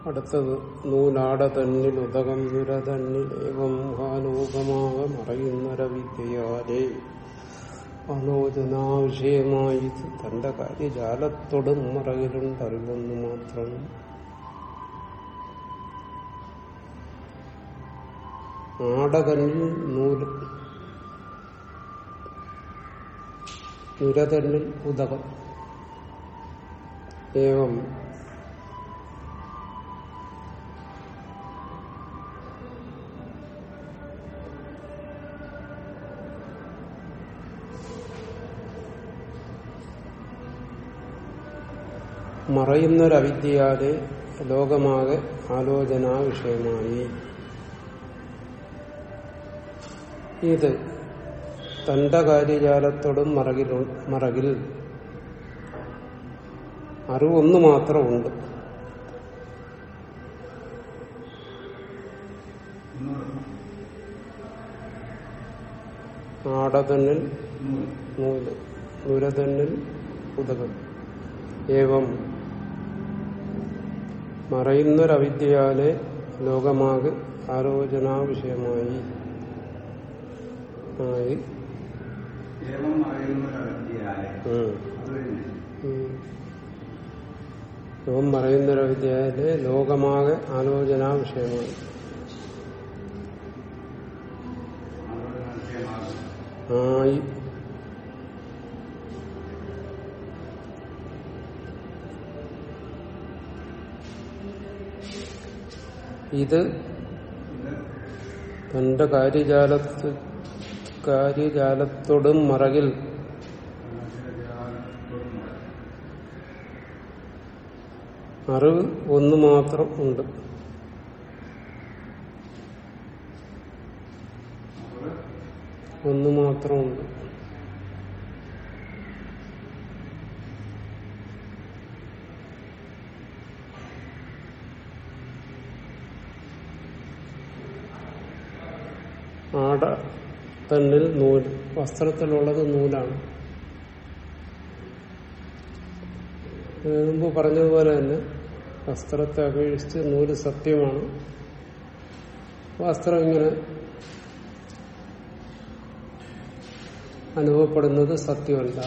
അടുത്തത് നൂലാട തന്നിൽ ഉദകം നുര തന്നിൽ ഏവം മുഖാലോകമാക മറയുന്നര വിദ്യയാലേ ആലോചനാവിഷയമായി തന്റെ കാര്യജാലത്തോടും മറകിലുണ്ടറിവെന്ന് മാത്രം ആടതന്നിൽ നൂല് നുരതന്നിൽ ഉദകം ഏവം മറയുന്നൊരവിദ്യയാലെ ലോകമാകെ ആലോചനാ വിഷയമായി ഇത് തന്റെ കാര്യജാലത്തോടും മറകിൽ മറകിൽ അറിവൊന്നു മാത്രമുണ്ട് ആടതന്നിൽ നൂല് നൂരതന്നിൽ ഉദകം ഏവം മറയുന്നൊരവിദ്യയാലെ ലോകമാകെ ആലോചനാ വിഷയമായി ആയി ഏവം അറിയുന്നൊരവിദ്യയാലെ ഉം. അത് തന്നെ ഉം. ലോകം മറയുന്നൊരവിദ്യയാലെ ലോകമാകെ ആലോചനാ വിഷയമായി ആലോചന വിഷയമാകും ആയി ഇത് ഇത് തന്റെ കാര്യജാലത്ത് കാര്യജാലത്തോടും മറകിൽ ആലോചനജാലത്തോടും മറ- അറിവ് ഒന്ന് മാത്രം ഉണ്ട് അത് ഒന്ന് മാത്രമുണ്ട് ആട തന്നിൽ നൂല് വസ്ത്രത്തിലുള്ളത് നൂലാണ് ഇതിനു മുമ്പ് പറഞ്ഞതുപോലെ തന്നെ വസ്ത്രത്തെ അപേക്ഷിച്ച് നൂല് സത്യമാണ് വസ്ത്രം ഇങ്ങനെ അനുഭവപ്പെടുന്നത് സത്യമല്ല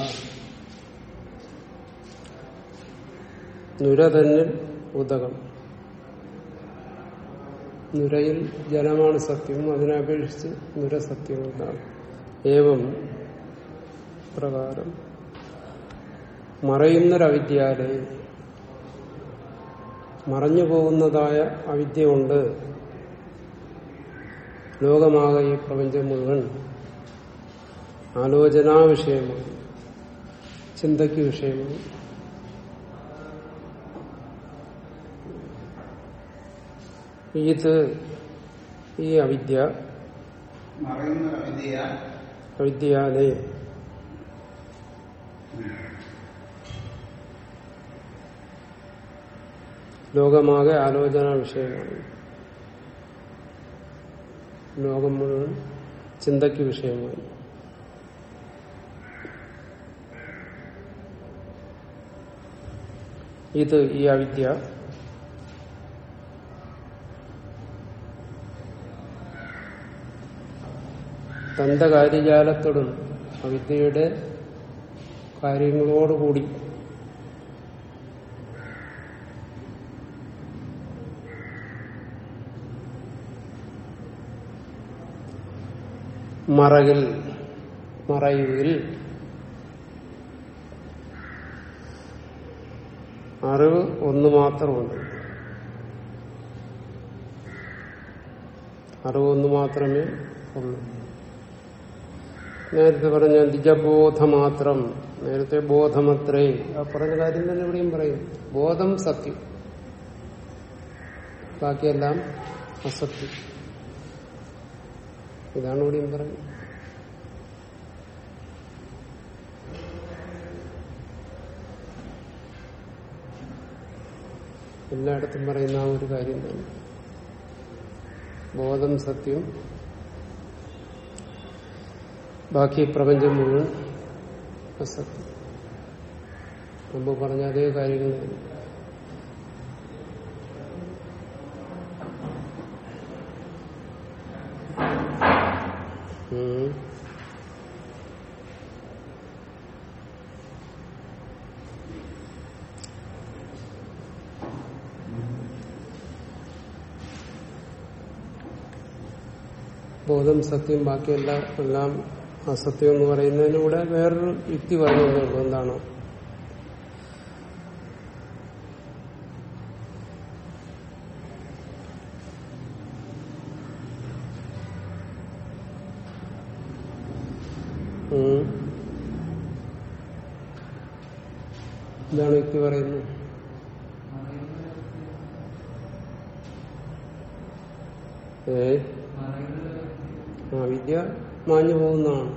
നുര തന്നിൽ ഉദകം നുരയിൽ ജലമാണ് സത്യം അതിനെ അപേക്ഷിച്ച് നുര സത്യമല്ല ഏവം പ്രകാരം മറയുന്നൊരവിദ്യാലയ മറഞ്ഞു പോകുന്നതായ അവിദ്യ കൊണ്ട് ലോകമാകെ ഈ പ്രപഞ്ചം മുഴുവൻ ആലോചനാ വിഷയമാണ് ചിന്തയ്ക്ക് വിഷയമാണ് ഇത് ഈ അവിദ്യ മറയുന്നൊരവിദ്യയാൽ അവിദ്യാലേ ലോകമാകെ ആലോചനാ വിഷയമാണ് ലോകം മുഴുവൻ ചിന്തയ്ക്ക് വിഷയമാണ് ഇത് ഈ അവിദ്യ തന്റെ കാര്യജാലത്തോടും അവിദ്യയുടെ കാര്യങ്ങളോടുകൂടി മറകിൽ മറയുകിൽ അറിവ് ഒന്ന് മാത്രമുണ്ട് അറിവ് ഒന്ന് മാത്രമേ ഉള്ളൂ നേരത്തെ പറഞ്ഞ നിജബോധമാത്രം നേരത്തെ ബോധമത്രേ ആ പറഞ്ഞ കാര്യം തന്നെ ഇവിടെയും പറയും ബോധം സത്യം ബാക്കിയെല്ലാം അസത്യം ഇതാണ് ഇവിടെയും പറയുന്നത് എല്ലായിടത്തും പറയുന്ന ആ ഒരു കാര്യം തന്നെ ബോധം സത്യം ബാക്കി പ്രപഞ്ചം മുഴുവൻ അസത്യം മുമ്പ് പറഞ്ഞ അതേ കാര്യങ്ങൾ തന്നെ. ഉം. ബോധം സത്യം ബാക്കിയെല്ലാം എല്ലാം അസത്യം എന്ന് പറയുന്നതിലൂടെ വേറൊരു യുക്തി പറയുന്നുള്ളൂ എന്താണ് ഉം. എന്താണ് യുക്തി പറയുന്നത് ഏ ആ വിദ്യ മാഞ്ഞു പോകുന്നതാണ്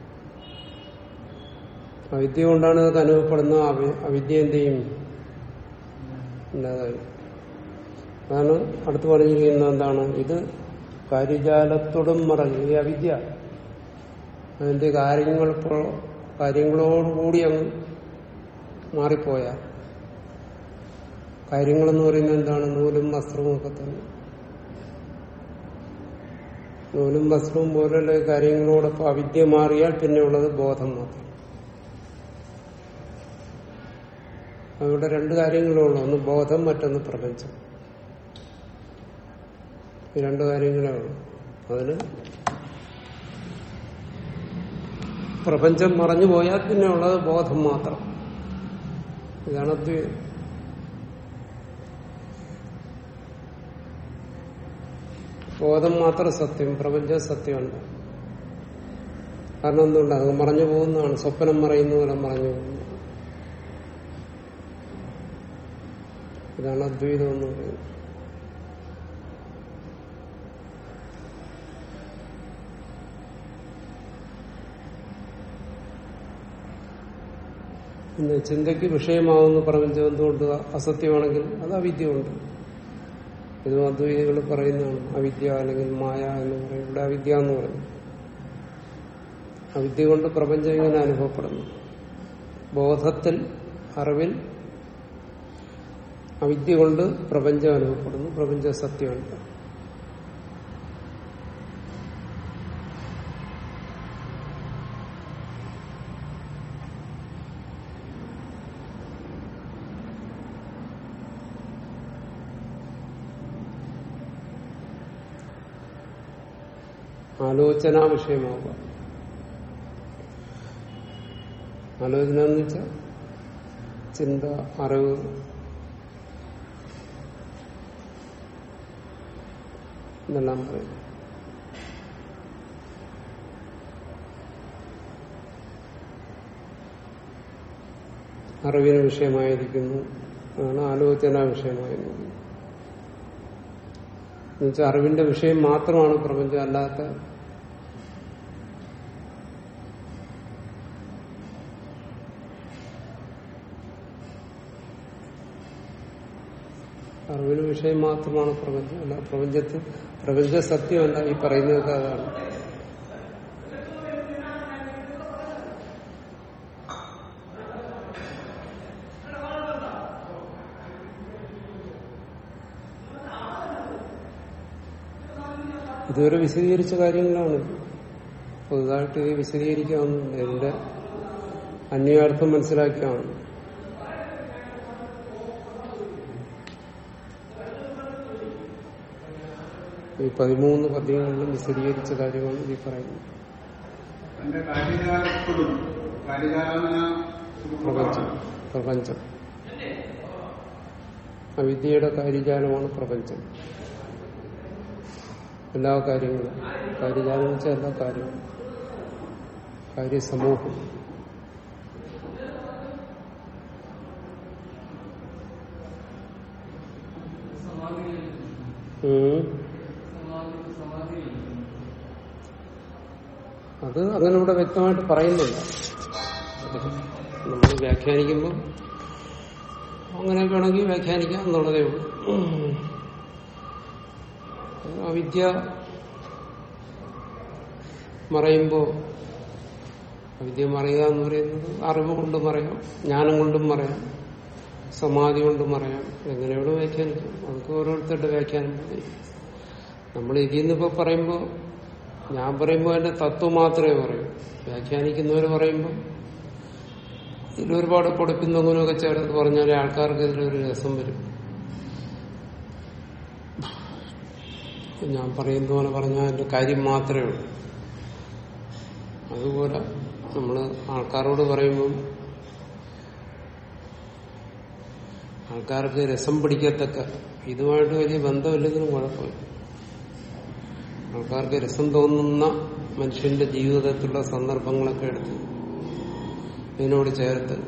അവിദ്യ കൊണ്ടാണ് ഇതൊക്കെ അനുഭവപ്പെടുന്ന അവി- അവിദ്യ എന്ത് ചെയ്യും ഇല്ലാതായി അതാണ് അടുത്ത് പറഞ്ഞിരിക്കുന്നത് എന്താണ് ഇത് കാര്യജാലത്തോടും മറഞ്ഞു ഈ അവിദ്യ അതിന്റെ കാര്യങ്ങൾ പ്രോ- കാര്യങ്ങളോടുകൂടി അങ്ങ് മാറിപ്പോയ കാര്യങ്ങളെന്ന് പറയുന്നത് എന്താണ് നൂലും വസ്ത്രവും ഒക്കെ തന്നെ നൂലും വസ്ത്രവും പോലുള്ള കാര്യങ്ങളോടൊപ്പം അവിദ്യ മാറിയാൽ പിന്നെ ഉള്ളത് ബോധം മാത്രം അവിടെ രണ്ട് കാര്യങ്ങളേ ഉള്ളൂ ഒന്ന് ബോധം മറ്റൊന്ന് പ്രപഞ്ചം ഈ രണ്ട് കാര്യങ്ങളേ ഉള്ളൂ അതിന് പ്രപഞ്ചം മറഞ്ഞു പോയാൽ പിന്നെ ഉള്ളത് ബോധം മാത്രം ഇതാണ് അദ്വൈതം ബോധം മാത്രം സത്യം പ്രപഞ്ചം സത്യമല്ല കാരണം എന്തുകൊണ്ട് അത് മറഞ്ഞു പോകുന്നതാണ് സ്വപ്നം മറയുന്ന പോലെ മറഞ്ഞു പോകുന്നു ഇതാണ് അദ്വൈതം എന്ന് പറയുന്നത് പിന്നെ ചിന്തയ്ക്ക് വിഷയമാവുന്ന പ്രപഞ്ചം എന്തുകൊണ്ട് അസത്യമാണെങ്കിൽ അത് അവിദ്യ കൊണ്ട് ഇതും അദ്വൈതികൾ പറയുന്നതാണ് അവിദ്യ അല്ലെങ്കിൽ മായ എന്ന് പറയും ഇവിടെ അവിദ്യ എന്ന് പറയും അവിദ്യ കൊണ്ട് പ്രപഞ്ചം ഇങ്ങനെ അനുഭവപ്പെടുന്നു ബോധത്തിൽ അറിവിൽ അവിദ്യ കൊണ്ട് പ്രപഞ്ചം അനുഭവപ്പെടുന്നു പ്രപഞ്ചം സത്യമല്ല ആലോചനാ വിഷയമാവുക ആലോചന എന്ന് വെച്ചാൽ ചിന്ത അറിവ് എന്നെല്ലാം പറയും അറിവിന് വിഷയമായിരിക്കുന്നു അതാണ് ആലോചന വിഷയമായിരിക്കുന്നത് എന്നുവെച്ചാൽ അറിവിന്റെ വിഷയം മാത്രമാണ് പ്രപഞ്ചം അല്ലാത്ത അറിവിന് വിഷയം മാത്രമാണ് പ്രപഞ്ചം അല്ല പ്രപഞ്ചത്തിൽ പ്രപഞ്ച സത്യമല്ല ഈ പറയുന്നതൊക്കെ അതാണ് ഇതുവരെ വിശദീകരിച്ച കാര്യങ്ങളാണ് പുതുതായിട്ട് ഇത് വിശദീകരിക്കാവുന്നില്ല ഇതിന്റെ അന്യാർത്ഥം മനസ്സിലാക്കിയാണ് ഈ പതിമൂന്ന് പദ്യങ്ങളിലും വിശദീകരിച്ച കാര്യമാണ് ഈ പറയുന്നത് തന്റെ കാര്യജാലത്തോടും കാര്യജാലന പ്രപഞ്ചം പ്രപഞ്ചം അവിദ്യയുടെ കാര്യജാലമാണ് പ്രപഞ്ചം എല്ലാ കാര്യങ്ങളും കാര്യജാലം എന്ന് വെച്ചാൽ എല്ലാ കാര്യങ്ങളും കാര്യസമൂഹം ഉം. അത് അങ്ങനെ ഇവിടെ വ്യക്തമായിട്ട് പറയുന്നില്ല നമ്മൾ വ്യാഖ്യാനിക്കുമ്പോൾ അങ്ങനെ വേണമെങ്കിൽ വ്യാഖ്യാനിക്കാം എന്നുള്ളതേ ഉള്ളൂ അവിദ്യ മറയുമ്പോൾ അവിദ്യ മറയുക എന്ന് പറയുന്നത് അറിവ് കൊണ്ട് മറയാം ജ്ഞാനം കൊണ്ടും മറയാം സമാധി കൊണ്ടും മറയാം എങ്ങനെയോട് വ്യാഖ്യാനിക്കാം അതൊക്കെ ഓരോരുത്തരുടെ വ്യാഖ്യാനം മതി നമ്മൾ ഇതിൽ നിന്നിപ്പോ പറയുമ്പോൾ ഞാൻ പറയുമ്പോൾ അതിന്റെ തത്വം മാത്രമേ പറയൂ വ്യാഖ്യാനിക്കുന്നവർ പറയുമ്പോൾ ഇതിലൊരുപാട് പൊടിപ്പിന്തെങ്കിലുമൊക്കെ ചേർത്ത് പറഞ്ഞാൽ ആൾക്കാർക്ക് ഇതിലൊരു രസം വരും ഞാൻ പറയുന്ന പോലെ പറഞ്ഞാൽ അതിന്റെ കാര്യം മാത്രമേ ഉള്ളൂ അതുപോലെ നമ്മൾ ആൾക്കാരോട് പറയുമ്പം ആൾക്കാർക്ക് രസം പിടിക്കത്തക്ക ഇതുമായിട്ട് വലിയ ബന്ധമില്ലെങ്കിലും കുഴപ്പമില്ല ആൾക്കാർക്ക് രസം തോന്നുന്ന മനുഷ്യന്റെ ജീവിതത്തിലുള്ള സന്ദർഭങ്ങളൊക്കെ എടുത്ത് ഇതിനോട് ചേർത്ത്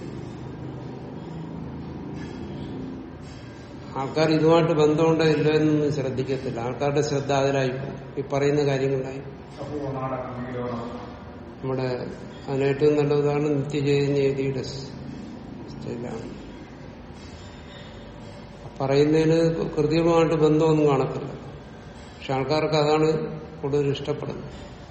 ആൾക്കാർ ഇതുമായിട്ട് ബന്ധമുണ്ടോ ഇല്ലോ എന്നൊന്നും ശ്രദ്ധിക്കത്തില്ല ആൾക്കാരുടെ ശ്രദ്ധ അതിലായി പോകും. ഈ പറയുന്ന കാര്യങ്ങളിലായി അപ്പോ നാടകം വിലോണം നമ്മുടെ അതിന് ഏറ്റവും നല്ല ഉദാഹരണം നിത്യചൈതന്യതിയുടെ സ്റ്റൈലാണ് പറയുന്നതിന് കൃതികളുമായിട്ട് ബന്ധമൊന്നും കാണത്തില്ല പക്ഷെ ആൾക്കാർക്ക് അതാണ് കൂടുതൽ ഇഷ്ടപ്പെടുന്നത്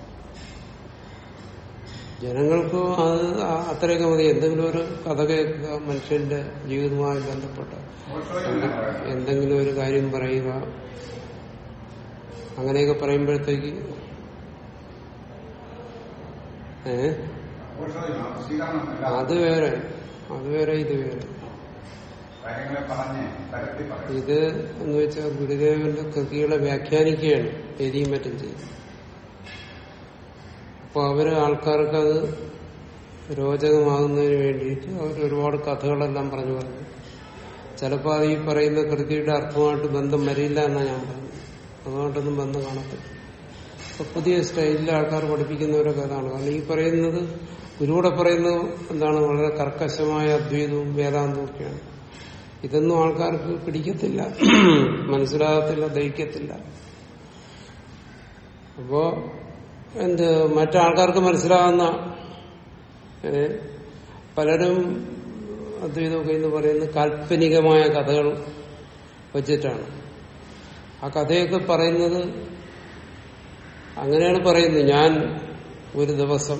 ജനങ്ങൾക്ക് അത് ആ- അത്രയൊക്കെ മതി എന്തെങ്കിലും ഒരു കഥ കേൾക്കുക മനുഷ്യന്റെ ജീവിതവുമായി ബന്ധപ്പെട്ട ഓർത്തോയിലാണ് എന്തെങ്കിലും ഒരു കാര്യം പറയുക അങ്ങനെയൊക്കെ പറയുമ്പോഴത്തേക്ക് ഏഹ് ഓർത്തോയിലാണ് സ്വീകരണം അല്ല അത് വേറെ അത് വേറെ ഇത് വേറെ കാര്യങ്ങളെ പറഞ്ഞ് തരത്തി പറയും ഇത് എന്ന് വെച്ചാൽ ഗുരുദേവന്റെ കൃതികളെ വ്യാഖ്യാനിക്കുകയാണ് എരിയും മറ്റും ചെയ്ത് അപ്പൊ അവര് ആൾക്കാർക്ക് അത് രോചകമാകുന്നതിന് വേണ്ടിയിട്ട് അവർ ഒരുപാട് കഥകളെല്ലാം പറഞ്ഞു പറഞ്ഞു ചിലപ്പോൾ അത് ഈ പറയുന്ന കൃതിയുടെ അർത്ഥമായിട്ട് ബന്ധം വരില്ല എന്നാണ് ഞാൻ പറഞ്ഞത് അതുകൊണ്ടൊന്നും ബന്ധം കാണത്തില്ല അപ്പൊ പുതിയ സ്റ്റൈലിൽ ആൾക്കാർ പഠിപ്പിക്കുന്നവരൊക്കെ അതാണ് കാരണം ഈ പറയുന്നത് ഗുരുവിടെ പറയുന്നത് എന്താണ് വളരെ കർക്കശമായ അദ്വൈതവും വേദാന്തവും ഒക്കെയാണ് ഇതൊന്നും ആൾക്കാർക്ക് പിടിക്കത്തില്ല മനസ്സിലാകത്തില്ല ദഹിക്കത്തില്ല അപ്പോ എന്ത് മറ്റാൾക്കാർക്ക് മനസ്സിലാകുന്ന ഏ, പലരും അദ്വൈതമൊക്കെ എന്ന് പറയുന്നത് കാൽപ്പനികമായ കഥകൾ വെച്ചിട്ടാണ് ആ കഥയൊക്കെ പറയുന്നത് അങ്ങനെയാണ് പറയുന്നത് ഞാൻ ഒരു ദിവസം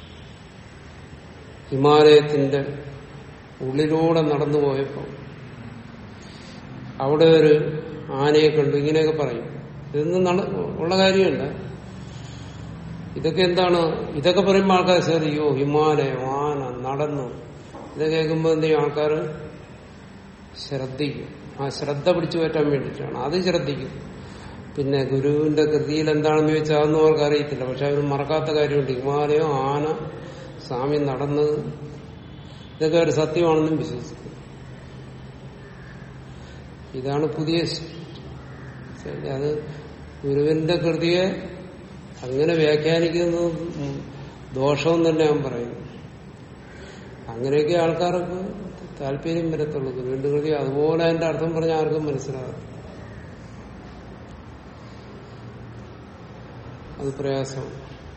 ഹിമാലയത്തിന്റെ ഉള്ളിലൂടെ നടന്നു പോയപ്പോൾ അവിടെ ഒരു ആനയെ കണ്ടു ഇങ്ങനെയൊക്കെ പറയും ഇതൊന്നും നട ഉള്ള കാര്യമല്ല ഇതൊക്കെ എന്താണ് ഇതൊക്കെ പറയുമ്പോൾ ആൾക്കാർ ശ്രദ്ധിക്കോ ഹിമാലയം ആന നടന്നു ഇത് കേൾക്കുമ്പോൾ എന്ത് ചെയ്യും ആൾക്കാർ ശ്രദ്ധിക്കും ആ ശ്രദ്ധ പിടിച്ചു പറ്റാൻ വേണ്ടിയിട്ടാണ് അത് ശ്രദ്ധിക്കും പിന്നെ ഗുരുവിന്റെ കൃതിയിൽ എന്താണെന്ന് ചോദിച്ചാൽ അതൊന്നും അവർക്ക് അറിയത്തില്ല പക്ഷെ അവർ മറക്കാത്ത കാര്യമുണ്ട് ഹിമാലയം ആന സ്വാമി നടന്നത് ഇതൊക്കെ ഒരു സത്യമാണെന്നും വിശ്വസിക്കും ഇതാണ് പുതിയ ശരി, അത് ഗുരുവിന്റെ കൃതിയെ അങ്ങനെ വ്യാഖ്യാനിക്കുന്നത് ഉം ദോഷവും തന്നെ ഞാൻ പറയുന്നു അങ്ങനെയൊക്കെ ആൾക്കാർക്ക് താല്പര്യം വരത്തുള്ളൂ ഗുരുവിന്റെ കൃതി അതുപോലെ അതിന്റെ അർത്ഥം പറഞ്ഞ ആർക്കും മനസ്സിലാകും അത് പ്രയാസമാണ്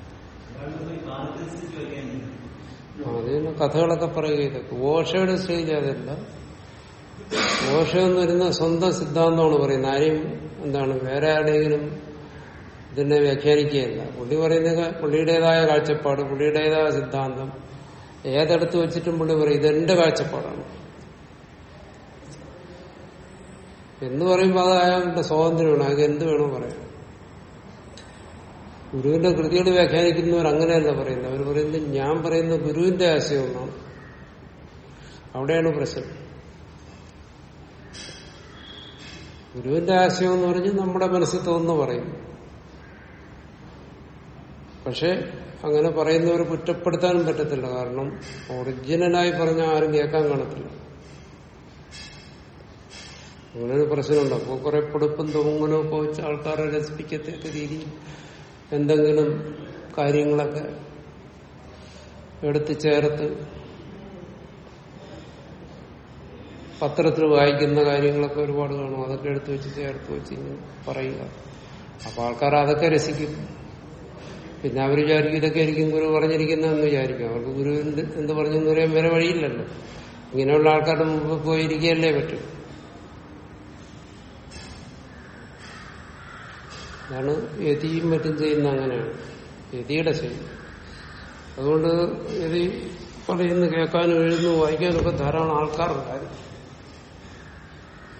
അതിന് കഥകളൊക്കെ പറയുക ഇതൊക്കെ ഓഷയുടെ സ്റ്റേജ് അതല്ല ഓഷ എന്ന് വരുന്ന സ്വന്തം സിദ്ധാന്തമാണ് പറയുന്നത് ആരെയും എന്താണ് വേറെ ആരുടെയെങ്കിലും ഇതിനെ വ്യാഖ്യാനിക്കുകയല്ല പുള്ളി പറയുന്ന പുള്ളിയുടേതായ കാഴ്ചപ്പാട് പുള്ളിയുടേതായ സിദ്ധാന്തം ഏതെടുത്ത് വെച്ചിട്ടും പുള്ളി പറയും ഇതെന്റെ കാഴ്ചപ്പാടാണ് എന്ന് പറയുമ്പോൾ അത് അയാളുടെ സ്വാതന്ത്ര്യമാണ് അയാൾക്ക് എന്ത് വേണോ പറയാം ഗുരുവിന്റെ കൃതികൾ വ്യാഖ്യാനിക്കുന്നവർ അങ്ങനെയല്ല പറയുന്നത് അവർ പറയുന്നത് ഞാൻ പറയുന്ന ഗുരുവിന്റെ ആശയം ഒന്നാണ് അവിടെയാണ് പ്രശ്നം ഗുരുവിന്റെ ആശയം എന്ന് പറഞ്ഞ് നമ്മുടെ മനസ്സിൽ തോന്നുന്നു പറയും പക്ഷെ അങ്ങനെ പറയുന്നവർ കുറ്റപ്പെടുത്താനും പറ്റത്തില്ല കാരണം ഒറിജിനലായി പറഞ്ഞ ആരും കേൾക്കാൻ കാണത്തില്ല അങ്ങനൊരു പ്രശ്നമുണ്ട് അപ്പോൾ കുറെ പൊടുപ്പും തൊങ്ങലും ഒക്കെ വെച്ച് ആൾക്കാരെ രസിപ്പിക്കത്തക്ക രീതിയിൽ എന്തെങ്കിലും കാര്യങ്ങളൊക്കെ എടുത്ത് ചേർത്ത് പത്രത്തിൽ വായിക്കുന്ന കാര്യങ്ങളൊക്കെ ഒരുപാട് കാണും അതൊക്കെ എടുത്ത് വെച്ച് ചേർത്ത് വെച്ച് ഇങ്ങനെ പറയുക അപ്പൊ ആൾക്കാർ അതൊക്കെ രസിക്കും പിന്നെ അവർ വിചാരിക്കും ഇതൊക്കെ ആയിരിക്കും ഗുരു പറഞ്ഞിരിക്കുന്നതെന്ന് വിചാരിക്കും അവർക്ക് ഗുരു എന്ത് എന്ത് പറഞ്ഞെന്ന് പറയാൻ വേറെ വഴിയില്ലല്ലോ ഇങ്ങനെയുള്ള ആൾക്കാരുടെ മുമ്പ് പോയിരിക്കുകയല്ലേ പറ്റും അതാണ് യതിയും മറ്റും ചെയ്യുന്ന അങ്ങനെയാണ് യതിയുടെ ശൈലി അതുകൊണ്ട് യതി പറയുന്നു കേൾക്കാനും എഴുതുന്നു വായിക്കാനൊക്കെ ധാരാളം ആൾക്കാരുണ്ടായിരുന്നു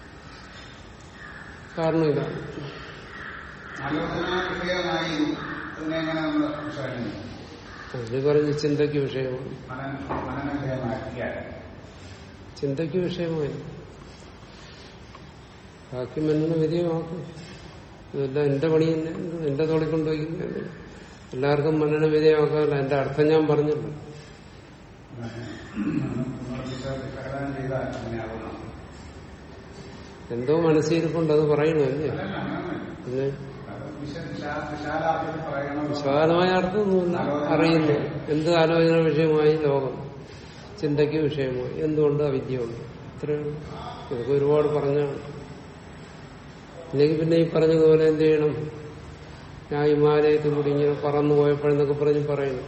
കാരണം ഇതാണ് ആലോചനാ വിഷയമായി ഇതിനെ എങ്ങനെ നമ്മൾ വിശകലനം ചെയ്യും? അതിന് പറഞ്ഞ് ചിന്തയ്ക്ക് വിഷയമാണ് മനനം മനനം വിധേയമാക്കിയാൽ ചിന്തയ്ക്ക് വിഷയമായി ബാക്കി മണ്ണിന് വിധേയമാക്കും ഇതെല്ലാം എന്റെ പണി തന്നെ എന്റെ തോളിൽ കൊണ്ടുപോയിക്കുന്നത് എല്ലാവർക്കും മണ്ണിന് വിധേയമാക്കാമല്ല എന്റെ അർത്ഥം ഞാൻ പറഞ്ഞില്ല നമ്മൾ വിശകലനം ചെയ്താൽ അങ്ങനെയാവുന്ന എന്തോ മനസ്സിരിപ്പുണ്ട് അത് പറയണമല്ലേ അല്ലല്ല അങ്ങനെയൊന്നുമില്ല പിന്നെ അത് വിശ- വിശാ- വിശാലാർത്ഥത്തിൽ പറയണം വിശാലമായ അർത്ഥമൊന്നുമില്ല അറിയുന്നു എന്ത് ആലോചന വിഷയമായി ലോകം ചിന്തയ്ക്ക് വിഷയമായി എന്തുകൊണ്ട് അവിദ്യയുണ്ട് ഇത്രയും ഇതൊക്കെ ഒരുപാട് പറഞ്ഞാണ് ഇല്ലെങ്കിൽ പിന്നെ ഈ പറഞ്ഞതുപോലെ എന്ത് ചെയ്യണം ഞാൻ ഹിമാലയത്തിൽ കൂടി ഇങ്ങനെ പറന്നു പോയപ്പോഴെന്നൊക്കെ പറഞ്ഞ് പറയുന്നു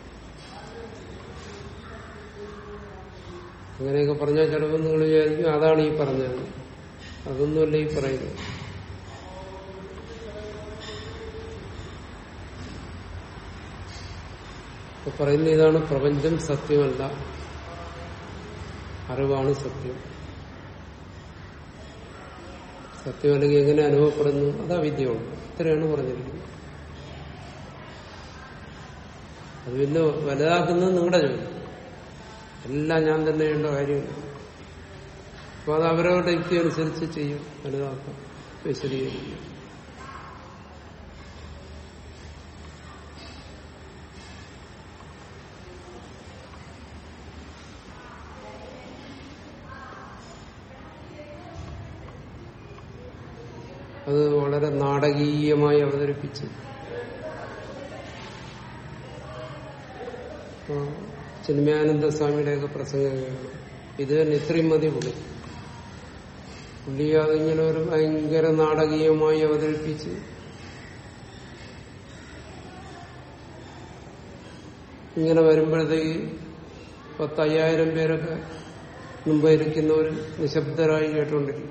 അങ്ങനെയൊക്കെ പറഞ്ഞാൽ ചിലപ്പോൾ നിങ്ങൾ വിചാരിക്കും അതാണ് ഈ പറഞ്ഞത് അതൊന്നുമല്ല ഈ പറയുന്നത് ഇപ്പൊ പറയുന്ന ഇതാണ് പ്രപഞ്ചം സത്യമല്ല അറിവാണ് സത്യം സത്യം അല്ലെങ്കിൽ എങ്ങനെ അനുഭവപ്പെടുന്നു അത് അവിദ്യയുണ്ട് ഇത്രയാണ് പറഞ്ഞിരിക്കുന്നത് അത് പിന്നെ വലുതാക്കുന്നത് നിങ്ങളുടെ ജോലി എല്ലാം ഞാൻ തന്നെ ചെയ്യേണ്ട കാര്യമില്ല അപ്പൊ അത് അവരവരുടെ യുക്തി അനുസരിച്ച് ചെയ്യും വലുതാക്കാം വിശദീകരിക്കും അത് വളരെ നാടകീയമായി അവതരിപ്പിച്ച് ഇപ്പോ ചിന്മയാനന്ദ സ്വാമിയുടെയൊക്കെ പ്രസംഗങ്ങളാണ് ഇത് തന്നെ ഇത്രയും മതി പുള്ളി പുള്ളി അതിങ്ങനെ ഒരു ഭയങ്കര നാടകീയമായി അവതരിപ്പിച്ച് ഇങ്ങനെ വരുമ്പോഴത്തേക്ക് പത്തയ്യായിരം പേരൊക്കെ മുമ്പ് ഇരിക്കുന്നവർ നിശബ്ദരായി കേട്ടുകൊണ്ടിരിക്കും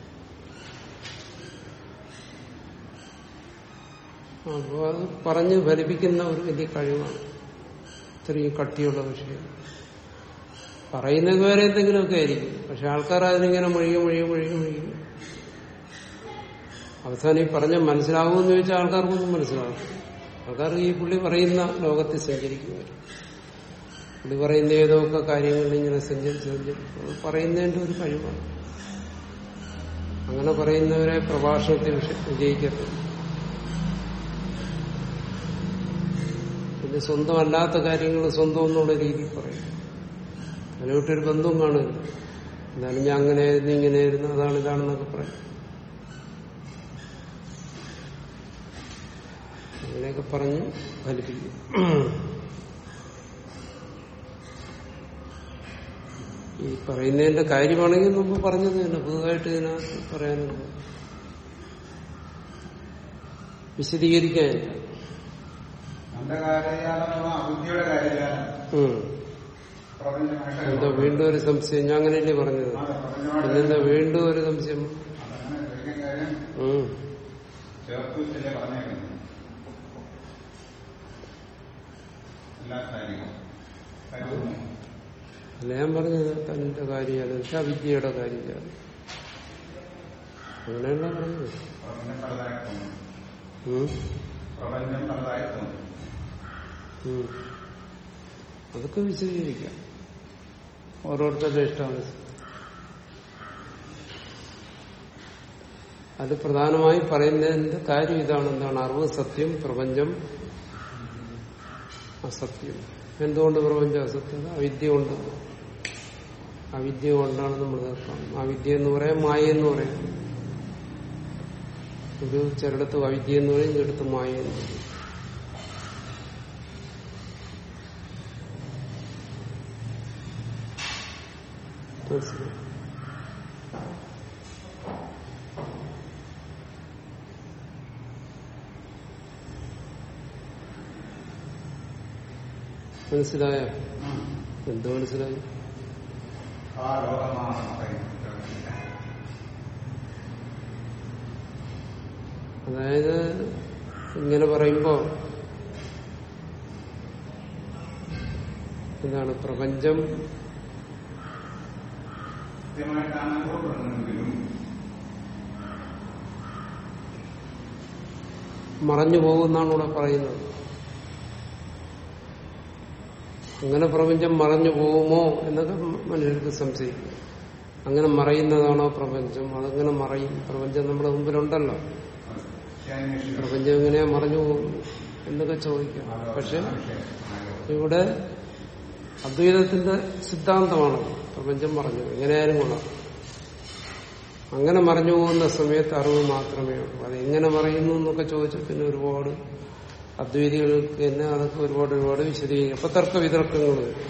അപ്പോൾ അത് പറഞ്ഞ് ഫലിപ്പിക്കുന്ന ഒരു വലിയ കഴിവാണ് ഇത്രയും കട്ടിയുള്ള വിഷയം പറയുന്നത് വേറെ എന്തെങ്കിലുമൊക്കെ ആയിരിക്കും പക്ഷെ ആൾക്കാർ അതിനിങ്ങനെ മുഴുകി മുഴുകി മുഴുകി മുഴുകി അവസാനം ഈ പറഞ്ഞ മനസ്സിലാവുമെന്ന് ചോദിച്ചാൽ ആൾക്കാർക്കൊന്നും മനസ്സിലാവും ആൾക്കാർ ഈ പുള്ളി പറയുന്ന ലോകത്തിൽ സഞ്ചരിക്കുന്നവർ പുള്ളി പറയുന്ന ഏതൊക്കെ കാര്യങ്ങളിൽ ഇങ്ങനെ സഞ്ചരിച്ച് സഞ്ചരിക്കും അത് പറയുന്നതിന്റെ ഒരു കഴിവാണ് അങ്ങനെ പറയുന്നവരെ പ്രഭാഷണത്തിൽ വിഷ- വിജയിക്കത്തില്ല പിന്നെ സ്വന്തമല്ലാത്ത കാര്യങ്ങൾ സ്വന്തം എന്നുള്ള രീതിയിൽ പറയും അതിനോട്ടൊരു ബന്ധവും കാണില്ല എന്നാലും ഞാൻ അങ്ങനെ ആയിരുന്നു ഇങ്ങനെ ആയിരുന്നു അതാണ് ഇതാണെന്നൊക്കെ പറയും അങ്ങനെയൊക്കെ പറഞ്ഞ് ഫലിപ്പിക്കും ഈ പറയുന്നതിന്റെ കാര്യമാണെങ്കിൽ മുമ്പ് പറഞ്ഞത് തന്നെ പുതുതായിട്ട് ഇതിനകത്ത് പറയാനുണ്ട് വിശദീകരിക്കാനില്ല നമ്മുടെ കാര്യജാലം അബുദ്ധിയുടെ കാര്യജാലം ഉം. പ്രപഞ്ചമായിട്ട് എന്താ വീണ്ടും ഒരു സംശയം ഞാൻ അങ്ങനെയല്ലേ പറഞ്ഞത് അതെ, പ്രപഞ്ചമായിട്ട് പിന്നെന്താ വീണ്ടും ഒരു സംശയം അതങ്ങനെ ഒരിക്കൽ കാര്യം ഉം. ചേർത്തൂച്ചല്ലേ പറഞ്ഞേക്കുന്നത് എല്ലാ കാര്യങ്ങളും കാര്യവും അല്ല ഞാൻ പറഞ്ഞത് തന്റെ കാര്യമാണ് വെച്ചാൽ വിദ്യയുടെ കാര്യമാണ് അങ്ങനെയല്ല പറഞ്ഞത് പ്രപഞ്ചം പലതായി തോന്നും ഉം. പ്രപഞ്ചം പലതായി തോന്നും ഉം. അതൊക്കെ വിശദീകരിക്കാം ഓരോരുത്തരുടെ ഇഷ്ടമാണ് അത് പ്രധാനമായി പറയുന്നതിന്റെ കാര്യം ഇതാണ് എന്താണ് അറിവ് സത്യം പ്രപഞ്ചം അസത്യം എന്തുകൊണ്ട് പ്രപഞ്ചം അസത്യം അവിദ്യ കൊണ്ട് അവിദ്യ കൊണ്ടാണ് നമ്മൾ കാണുന്നത് അവിദ്യ എന്ന് പറയാം മായ എന്ന് പറയാം ഒരു ചിലടത്ത് അവിദ്യ എന്ന് പറയും ചിലടത്ത് മായ എന്ന് പറയും മനസ്സിലായി മനസ്സിലായോ എന്ത് മനസ്സിലായി ആ ലോകമാണ് പറയുന്നത് അതായത് ഇങ്ങനെ പറയുമ്പോ എന്താണ് പ്രപഞ്ചം കൃത്യമായിട്ടാണ് അനുഭവപ്പെടുന്നതെങ്കിലും മറഞ്ഞു പോകുന്നാണ് ഇവിടെ പറയുന്നത് അങ്ങനെ പ്രപഞ്ചം മറഞ്ഞു പോകുമോ എന്നൊക്കെ മനുഷ്യർക്ക് സംശയിക്കും അങ്ങനെ മറയുന്നതാണോ പ്രപഞ്ചം അതെങ്ങനെ മറയും പ്രപഞ്ചം നമ്മുടെ മുമ്പിലുണ്ടല്ലോ പ്രപഞ്ചം എങ്ങനെയാ മറഞ്ഞു പോകുന്നു എന്നൊക്കെ ചോദിക്കാം പക്ഷെ ഇവിടെ അദ്വൈതത്തിന്റെ സിദ്ധാന്തമാണ് പ്രപഞ്ചം മറഞ്ഞു എങ്ങനെയായാലും കൊള്ളാം അങ്ങനെ മറഞ്ഞു പോകുന്ന സമയത്ത് അറിവ് മാത്രമേ ഉള്ളൂ അത് എങ്ങനെ മറയുന്നു എന്നൊക്കെ ചോദിച്ചാൽ പിന്നെ ഒരുപാട് അദ്വൈതികൾക്ക് തന്നെ അതൊക്കെ ഒരുപാട് ഒരുപാട് വിശദീകരിക്കും അപ്പൊ തർക്ക വിതർക്കങ്ങൾ വരും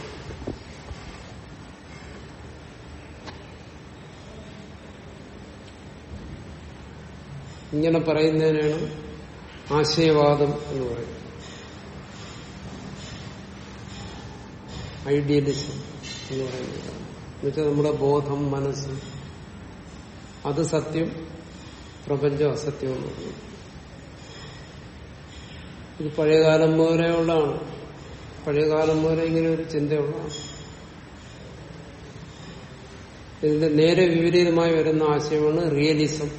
ഇങ്ങനെ പറയുന്നതിനാണ് ആശയവാദം എന്ന് പറയുന്നത് ഐഡിയലിസം എന്ന് പറയുന്നത് എന്നുവെച്ചാൽ നമ്മുടെ ബോധം മനസ്സ് അത് സത്യം പ്രപഞ്ചം അസത്യം എന്ന് പറയുന്നത് ഇത് പഴയകാലം മുതലേ ഉള്ളതാണ് പഴയകാലം മുതലേ ഇങ്ങനെ ഒരു ചിന്തയുള്ളതാണ് ഇതിന്റെ നേരെ വിപരീതമായി വരുന്ന ആശയമാണ് റിയലിസം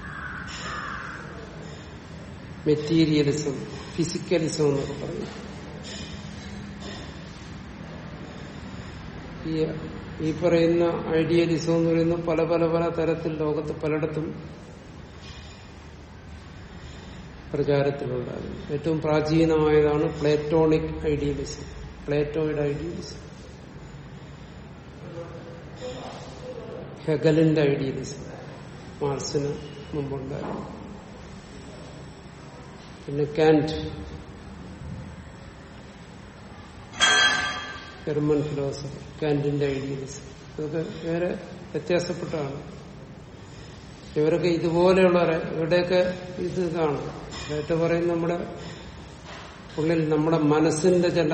മെറ്റീരിയലിസം ഫിസിക്കലിസം എന്നൊക്കെ പറയും ഈ ഈ പറയുന്ന ഐഡിയലിസം എന്ന് പറയുന്ന പല പല പല തരത്തിൽ ലോകത്ത് പലയിടത്തും പ്രചാരത്തിലുണ്ടായിരുന്നു ഏറ്റവും പ്രാചീനമായതാണ് പ്ലേറ്റോണിക് ഐഡിയലിസം പ്ലേറ്റോയുടെ ഐഡിയലിസം ഹെഗലിന്റെ ഐഡിയലിസം മാർസിന് മുമ്പുണ്ടായിരുന്നു പിന്നെ കാന്റ് ജർമ്മൻ ഫിലോസഫർ കാന്റിന്റെ ഐഡിയലിസം ഇതൊക്കെ വേറെ വ്യത്യാസപ്പെട്ടാണ് ഇവരൊക്കെ ഇതുപോലെയുള്ള ഇവിടെയൊക്കെ ഇത് ഇതാണ് ഏറ്റവും പറയും നമ്മുടെ ഉള്ളിൽ നമ്മുടെ മനസ്സിന്റെ ചില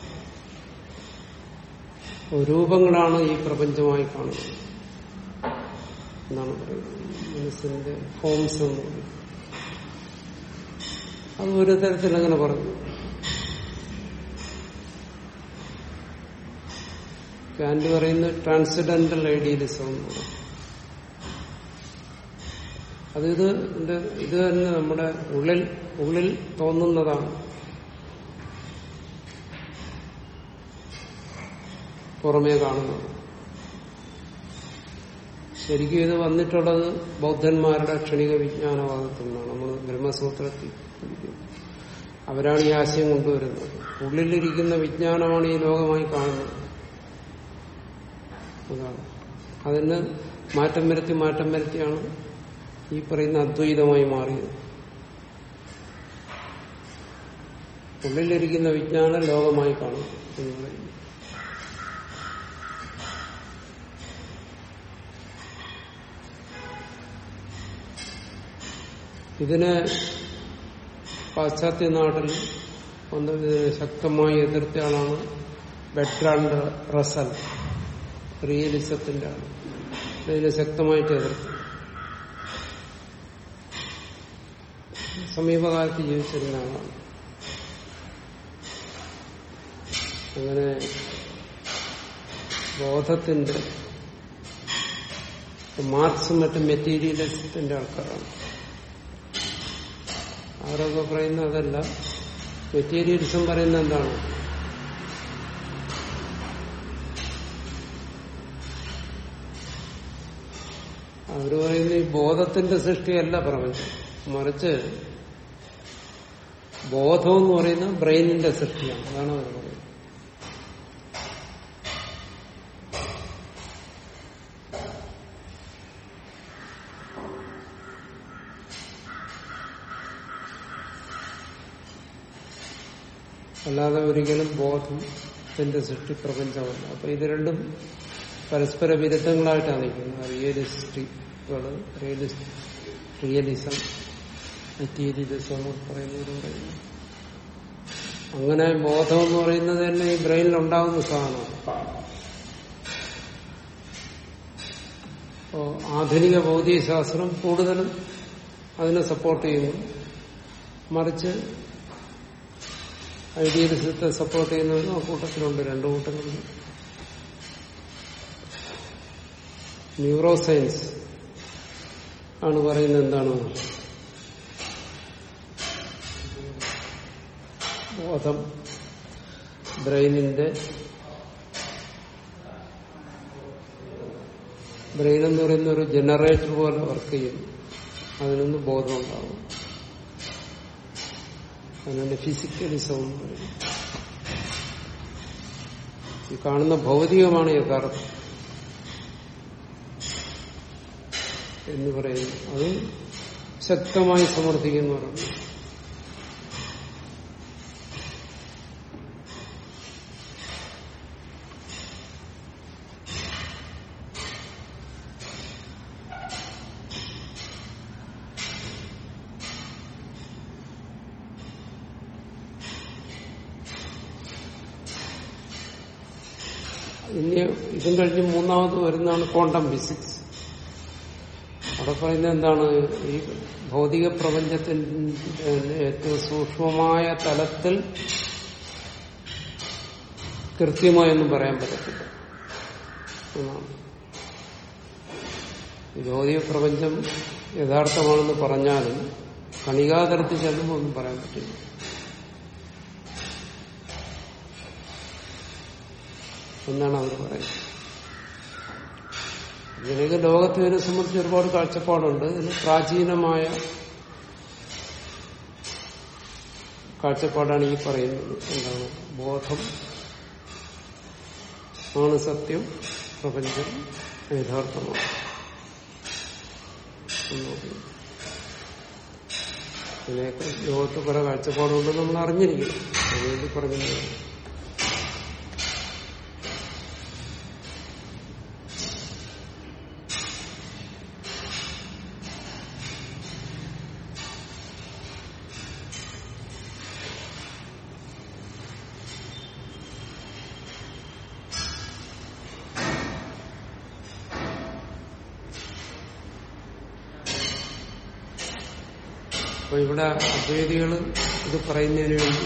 രൂപങ്ങളാണ് ഈ പ്രപഞ്ചമായി കാണുന്നത് എന്നാണ് പറയുന്നത് മനസ്സിന്റെ ഫോംസ് എന്ന് പറയുന്നത് അത് ഒരു തരത്തിൽ അങ്ങനെ പറഞ്ഞു കാന്റ് പറയുന്നത് ട്രാൻസിഡന്റൽ ഐഡിയലിസം എന്ന് പറയും അത് ഇത് ഇത് ഇത് തന്നെ നമ്മുടെ ഉള്ളിൽ ഉള്ളിൽ തോന്നുന്നതാണ് പുറമേ കാണുന്നത് ശരിക്കും ഇത് വന്നിട്ടുള്ളത് ബൗദ്ധന്മാരുടെ ക്ഷണിക വിജ്ഞാനവാദത്തിൽ നിന്നാണ് നമ്മൾ ബ്രഹ്മസൂത്രത്തിൽ പഠിക്കുന്നത്. അവരാണ് ഈ ആശയം കൊണ്ടുവരുന്നത് ഉള്ളിലിരിക്കുന്ന വിജ്ഞാനമാണ് ഈ ലോകമായി കാണുന്നത് അതാണ് അതിന് മാറ്റം വരുത്തി മാറ്റം വരുത്തിയാണ് ഈ പറയുന്ന അദ്വൈതമായി മാറിയത് ഉള്ളിലിരിക്കുന്ന വിജ്ഞാനം ലോകമായി കാണും എന്ന് പറയുന്നു ഇതിനെ പാശ്ചാത്യ നാട്ടിൽ ഒന്ന് ഇതിനെ ശക്തമായി എതിർത്ത ആളാണ് ബെട്രാൻഡ് റസൽ റിയലിസത്തിന്റെ ആണ് ഇതിനെ ശക്തമായിട്ട് എതിർത്തു സമീപകാലത്ത് ജീവിച്ചിരുന്ന ആളാണ് അങ്ങനെ ബോധത്തിന്റെ മാർക്സും മറ്റും മെറ്റീരിയലിസത്തിന്റെ ആൾക്കാരാണ് അവരൊക്കെ പറയുന്ന അതല്ല മെറ്റീരിയലിസം പറയുന്ന എന്താണ് അവര് പറയുന്ന ഈ ബോധത്തിന്റെ സൃഷ്ടിയല്ല പ്രപഞ്ചം മറിച്ച് ബോധം എന്ന് പറയുന്നത് ബ്രെയിനിന്റെ സൃഷ്ടിയാണ് അതാണ് അവർ പറയുന്നത് അല്ലാതെ ഒരിക്കലും ബോധത്തിന്റെ സൃഷ്ടി പ്രപഞ്ചമല്ല അപ്പൊ ഇത് രണ്ടും പരസ്പര വിരുദ്ധങ്ങളായിട്ടാണ് നിൽക്കുന്നത് റിയലിസ്റ്റുകൾ റിയലിസ്റ്റ് റിയലിസം മെറ്റീരിയലിസം എന്ന് പറയുന്നത് പറയുന്നു അങ്ങനെ ബോധം എന്ന് പറയുന്നത് തന്നെ ഈ ബ്രെയിനിൽ ഉണ്ടാകുന്ന സാധനമാണ് അപ്പോ ആധുനിക ഭൗതികശാസ്ത്രം കൂടുതലും അതിനെ സപ്പോർട്ട് ചെയ്യുന്നു മറിച്ച് ഐഡിയലിസത്തെ സപ്പോർട്ട് ചെയ്യുന്നവരും ആ കൂട്ടത്തിലുണ്ട് രണ്ടു കൂട്ടത്തിലുണ്ട് ന്യൂറോ സയൻസ് ആണ് പറയുന്നത് എന്താണ് ബോധം ബ്രെയിനിന്റെ ബ്രെയിൻ എന്ന് പറയുന്ന ഒരു ജനറേറ്റർ പോലെ വർക്ക് ചെയ്യും അതിൽ നിന്ന് ബോധം ഉണ്ടാവും അതിനാണ് ഫിസിക്കലിസം എന്ന് പറയുന്നത് ഈ കാണുന്ന ഭൗതികമാണ് യഥാർത്ഥം എന്ന് പറയുന്നു അത് ശക്തമായി സമർത്ഥിക്കുന്നവരാണ് ഇനി ഇതും കഴിഞ്ഞ് മൂന്നാമത് വരുന്നതാണ് ക്വാണ്ടം ഫിസിക്സ് അവിടെ പറയുന്നത് എന്താണ് ഈ ഭൗതിക പ്രപഞ്ചത്തിന്റെ ഏറ്റവും സൂക്ഷ്മമായ തലത്തിൽ കൃത്യമായൊന്നും പറയാൻ പറ്റത്തില്ല എന്നാണ് ഈ ഭൗതിക പ്രപഞ്ചം യഥാർത്ഥമാണെന്ന് പറഞ്ഞാലും കണികാതരത്തിൽ ചെല്ലുമ്പോൾ ഒന്നും പറയാൻ പറ്റില്ല എന്നാണ് അവർ പറയുന്നത് ഇങ്ങനെയൊക്കെ ലോകത്തെ ഇതിനെ സംബന്ധിച്ച് ഒരുപാട് കാഴ്ചപ്പാടുണ്ട് ഇതിന് പ്രാചീനമായ കാഴ്ചപ്പാടാണ് ഈ പറയുന്നത് എന്താണ് ബോധം ആണ് സത്യം പ്രപഞ്ചം യഥാർത്ഥമാണ് ഇതിനെയൊക്കെ ലോകത്ത് പല കാഴ്ചപ്പാടുണ്ടെന്ന് നമ്മൾ അറിഞ്ഞിരിക്കണം അതുവേണ്ടി പറഞ്ഞത് അപ്പൊ ഇവിടെ അദ്വൈതികൾ ഇത് പറയുന്നതിന് വേണ്ടി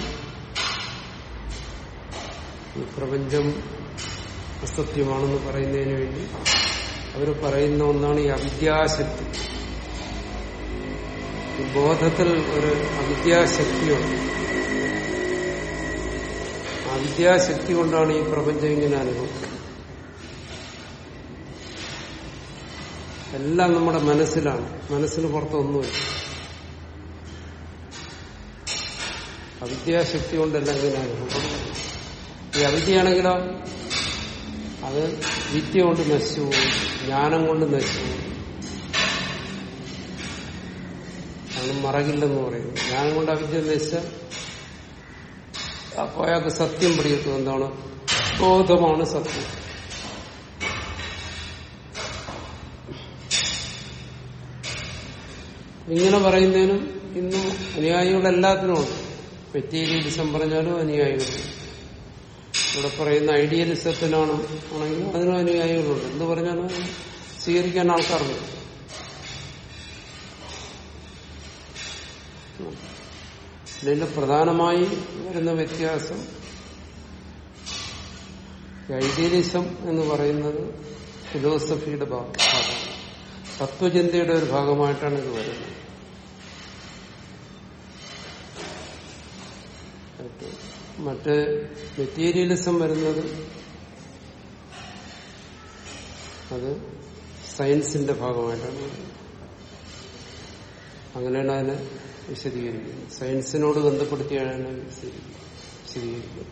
ഈ പ്രപഞ്ചം അസത്യമാണെന്ന് പറയുന്നതിന് വേണ്ടി അവർ പറയുന്ന ഒന്നാണ് ഈ അവിദ്യാശക്തി ഈ ബോധത്തിൽ ഒരു അവിദ്യാശക്തിയുണ്ട് ആ അവിദ്യാശക്തി കൊണ്ടാണ് ഈ പ്രപഞ്ചം ഇങ്ങനെ അനുഭവപ്പെടുന്നത് എല്ലാം നമ്മുടെ മനസ്സിലാണ് മനസ്സിന് പുറത്തൊന്നുമില്ല അവിദ്യാശക്തി കൊണ്ടല്ല ഇങ്ങനെ അനുഭവപ്പെടുന്നത് ഈ അവിദ്യയാണെങ്കിലോ അത് വിദ്യ കൊണ്ട് നശിച്ചു പോകും ജ്ഞാനം കൊണ്ട് നശിച്ചു പോകും ആണ് മറകില്ലെന്ന് പറയുന്നത് ജ്ഞാനം കൊണ്ട് അവിദ്യ നശിച്ച അപ്പൊ അയാൾക്ക് സത്യം പിടികിട്ടും എന്താണ് ബോധമാണ് സത്യം ഇങ്ങനെ പറയുന്നതിനും ഇന്നും അനുയായികൾ എല്ലാത്തിനും ഉണ്ട് മെറ്റീരിയലിസം പറഞ്ഞാലും അനുയായികളുണ്ട് ഇവിടെ പറയുന്ന ഐഡിയലിസത്തിനാണ് ആണെങ്കിലും അതിനും അനുയായികളുണ്ട് എന്ത് പറഞ്ഞാലും സ്വീകരിക്കാൻ ആൾക്കാരുണ്ട് ഇതിന്റെ പ്രധാനമായി വരുന്ന വ്യത്യാസം ഐഡിയലിസം എന്ന് പറയുന്നത് ഫിലോസഫിയുടെ ഭാഗമാണ് തത്വചിന്തയുടെ ഒരു ഭാഗമായിട്ടാണ് ഇത് വരുന്നത് മറ്റ് മെറ്റീരിയലിസം വരുന്നത് അത് സയൻസിന്റെ ഭാഗമായിട്ടാണ് വരുന്നത് അങ്ങനെയാണ് അതിനെ വിശദീകരിക്കുന്നത് സയൻസിനോട് ബന്ധപ്പെടുത്തിയാണ് അതിനെ വിശദീകരിക്കുന്നത്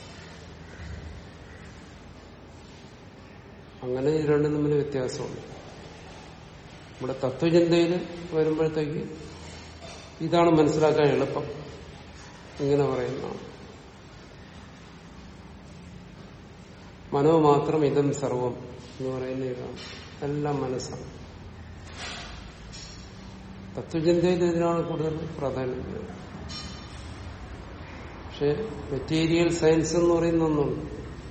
അങ്ങനെ ഇത് രണ്ടും തമ്മിൽ വ്യത്യാസമുണ്ട് നമ്മുടെ തത്വചിന്തയിൽ വരുമ്പോഴത്തേക്ക് ഇതാണ് മനസ്സിലാക്കാൻ എളുപ്പം ഇങ്ങനെ പറയുന്നതാണ് മനോ മാത്രം ഇതം സർവം എന്ന് പറയുന്ന ഇതാണ് എല്ലാം മനസ്സാണ് തത്വചിന്തയിൽ ഇതിനാണ് കൂടുതൽ പ്രാധാന്യം പക്ഷെ മെറ്റീരിയൽ സയൻസ് എന്ന് പറയുന്ന ഒന്നുണ്ട്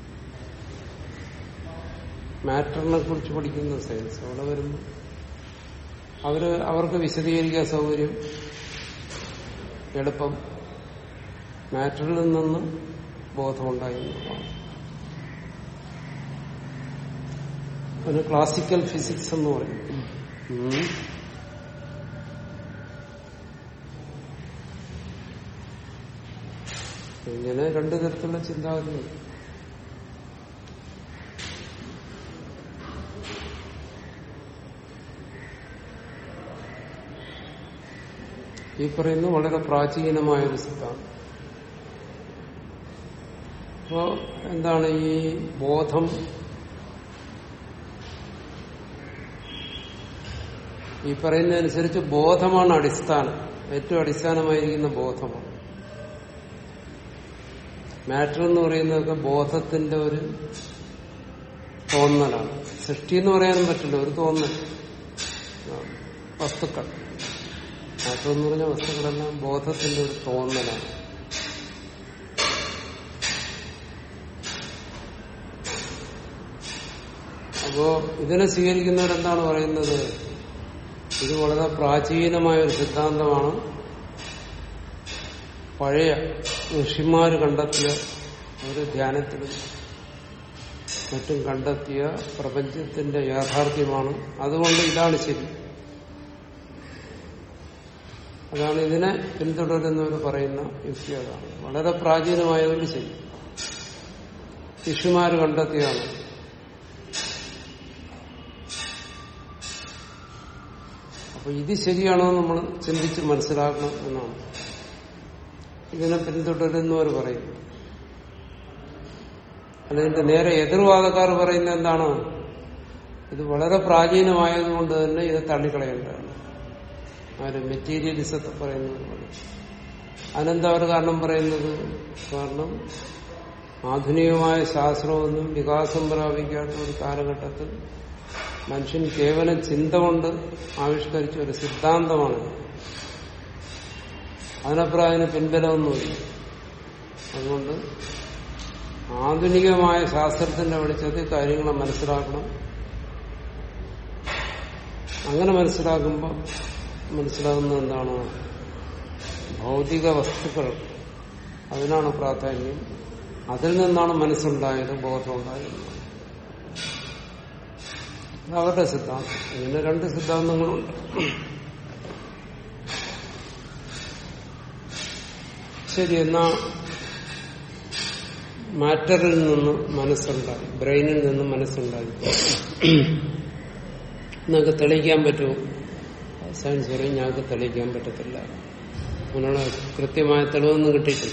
മാറ്ററിനെ കുറിച്ച് പഠിക്കുന്ന സയൻസ് അവിടെ വരുമ്പോൾ അവര് അവർക്ക് വിശദീകരിക്കാൻ സൗകര്യം എളുപ്പം മാറ്ററിൽ നിന്നും ബോധമുണ്ടായി എന്നുള്ളതാണ് അതിന് ക്ലാസിക്കൽ ഫിസിക്സ് എന്ന് പറയും ഉം. ഇങ്ങനെ രണ്ടു തരത്തിലുള്ള ചിന്താഗതിയുണ്ട് ഈ പറയുന്ന വളരെ പ്രാചീനമായ ഒരു സിദ്ധാന്തം അപ്പോ എന്താണ് ഈ ബോധം ഈ പറയുന്നതനുസരിച്ച് ബോധമാണ് അടിസ്ഥാനം ഏറ്റവും അടിസ്ഥാനമായിരിക്കുന്ന ബോധമാണ് മാറ്റർ എന്ന് പറയുന്നതൊക്കെ ബോധത്തിന്റെ ഒരു തോന്നലാണ് സൃഷ്ടി എന്ന് പറയാനും പറ്റില്ല ഒരു തോന്നൽ ആ, വസ്തുക്കൾ മാറ്റർ എന്ന് പറഞ്ഞ വസ്തുക്കളെല്ലാം ബോധത്തിന്റെ ഒരു തോന്നലാണ് അപ്പോ ഇതിനെ സ്വീകരിക്കുന്നവരെന്താണ് പറയുന്നത് ഇത് വളരെ പ്രാചീനമായ ഒരു സിദ്ധാന്തമാണ് പഴയ ഋഷിമാര് കണ്ടെത്തിയ ഒരു ധ്യാനത്തിലും മറ്റും കണ്ടെത്തിയ പ്രപഞ്ചത്തിന്റെ യാഥാർത്ഥ്യമാണ് അതുകൊണ്ട് ഇതാണ് ശരി അതാണ് ഇതിനെ പിന്തുടരുന്നവർ പറയുന്ന യുക്തി അതാണ് വളരെ പ്രാചീനമായതുകൊണ്ട് ശരി ഋഷിമാര് കണ്ടെത്തിയതാണ് അപ്പൊ ഇത് ശരിയാണോ നമ്മൾ ചിന്തിച്ച് മനസ്സിലാക്കണം എന്നാണ് ഇതിനെ പിന്തുടരുന്നവർ പറയും അല്ല ഇതിന്റെ നേരെ എതിർവാദക്കാർ പറയുന്നത് എന്താണ് ഇത് വളരെ പ്രാചീനമായതുകൊണ്ട് തന്നെ ഇത് തള്ളിക്കളയേണ്ടതാണ് ആര് മെറ്റീരിയലിസത്തെ പറയുന്നത് പോലെ അതിനെന്താ ഒരു കാരണം പറയുന്നത് കാരണം ആധുനികമായ ശാസ്ത്രമൊന്നും വികാസം പ്രാപിക്കാത്ത ഒരു കാലഘട്ടത്തിൽ മനുഷ്യൻ കേവലം ചിന്ത കൊണ്ട് ആവിഷ്കരിച്ച ഒരു സിദ്ധാന്തമാണ് അതിനപ്പുറം അതിന് പിൻബലമൊന്നുമില്ല അതുകൊണ്ട് ആധുനികമായ ശാസ്ത്രത്തിന്റെ വെളിച്ചത്തിൽ കാര്യങ്ങളെ മനസ്സിലാക്കണം അങ്ങനെ മനസ്സിലാക്കുമ്പോൾ മനസ്സിലാകുന്നത് എന്താണ് ഭൗതിക വസ്തുക്കൾ അതിനാണ് പ്രാധാന്യം അതിൽ നിന്നാണ് മനസ്സുണ്ടായത് ബോധമുണ്ടായത് ഇത് അവരുടെ സിദ്ധാന്തം ഇങ്ങനെ രണ്ട് സിദ്ധാന്തങ്ങളുണ്ട് ശരി എന്നാ മാറ്ററിൽ നിന്ന് മനസ്സുണ്ടായി ബ്രെയിനിൽ നിന്ന് മനസ്സുണ്ടായി നിങ്ങൾക്ക് തെളിയിക്കാൻ പറ്റുമോ സയൻസ് പറയും ഞങ്ങൾക്ക് തെളിയിക്കാൻ പറ്റത്തില്ല അങ്ങനെയുള്ള കൃത്യമായ തെളിവൊന്നും കിട്ടിയിട്ടില്ല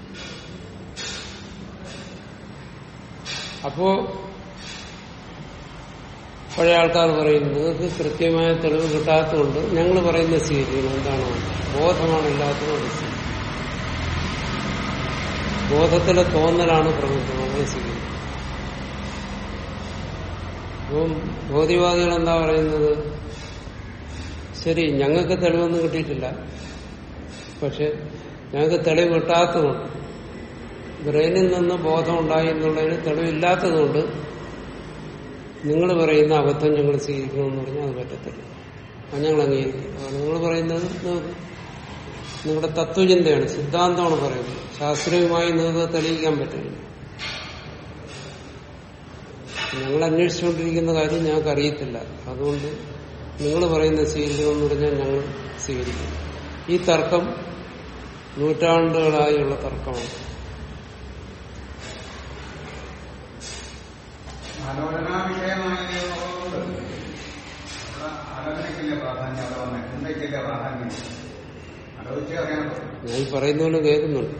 അപ്പോ പഴയ ആൾക്കാർ പറയും നിങ്ങൾക്ക് കൃത്യമായ തെളിവ് കിട്ടാത്തതുകൊണ്ട് ഞങ്ങൾ പറയുന്ന സ്വീകരിക്കണം എന്താണ് ബോധമാണ് എല്ലാത്തിനും അടിസ്ഥാനം ബോധത്തിലെ തോന്നലാണ് പ്രപഞ്ചം നമ്മൾ സ്വീകരിക്കുന്നത് അപ്പം ഭൗതികവാദികൾ എന്താ പറയുന്നത് ശരി ഞങ്ങൾക്ക് തെളിവൊന്നും കിട്ടിയിട്ടില്ല പക്ഷെ ഞങ്ങൾക്ക് തെളിവ് കിട്ടാത്തതുകൊണ്ട് ബ്രെയിനിൽ നിന്ന് ബോധം ഉണ്ടായി എന്നുള്ളതിന് തെളിവില്ലാത്തതുകൊണ്ട് നിങ്ങൾ പറയുന്ന അബദ്ധം ഞങ്ങൾ സ്വീകരിക്കണമെന്ന് പറഞ്ഞാൽ അത് പറ്റത്തില്ല അത് ഞങ്ങൾ അംഗീകരിക്കും നിങ്ങൾ പറയുന്നത് നിങ്ങൾക്ക് നിങ്ങളുടെ തത്വചിന്തയാണ് സിദ്ധാന്തമാണ് പറയുന്നത് ശാസ്ത്രീയമായി നിങ്ങൾക്ക് തെളിയിക്കാൻ പറ്റില്ല ഞങ്ങൾ അന്വേഷിച്ചുകൊണ്ടിരിക്കുന്ന കാര്യം ഞങ്ങൾക്ക് അറിയത്തില്ല അതുകൊണ്ട് നിങ്ങൾ പറയുന്ന സ്വീകരിക്കണമെന്ന് പറഞ്ഞാൽ ഞങ്ങൾ സ്വീകരിക്കും ഈ തർക്കം നൂറ്റാണ്ടുകളായുള്ള തർക്കമാണ് ആലോചനാ വിഷയമായതുകൊണ്ട് അവിടെ ആലോചനയ്ക്കില്ല പ്രാധാന്യം അവിടെ വന്നെ ചിന്തയ്ക്കില്ല പ്രാധാന്യം ആലോചിച്ചേ അറിയാൻ പറ്റും ഞാൻ ഈ പറയുന്ന പോലെ കേൾക്കുന്നുണ്ട്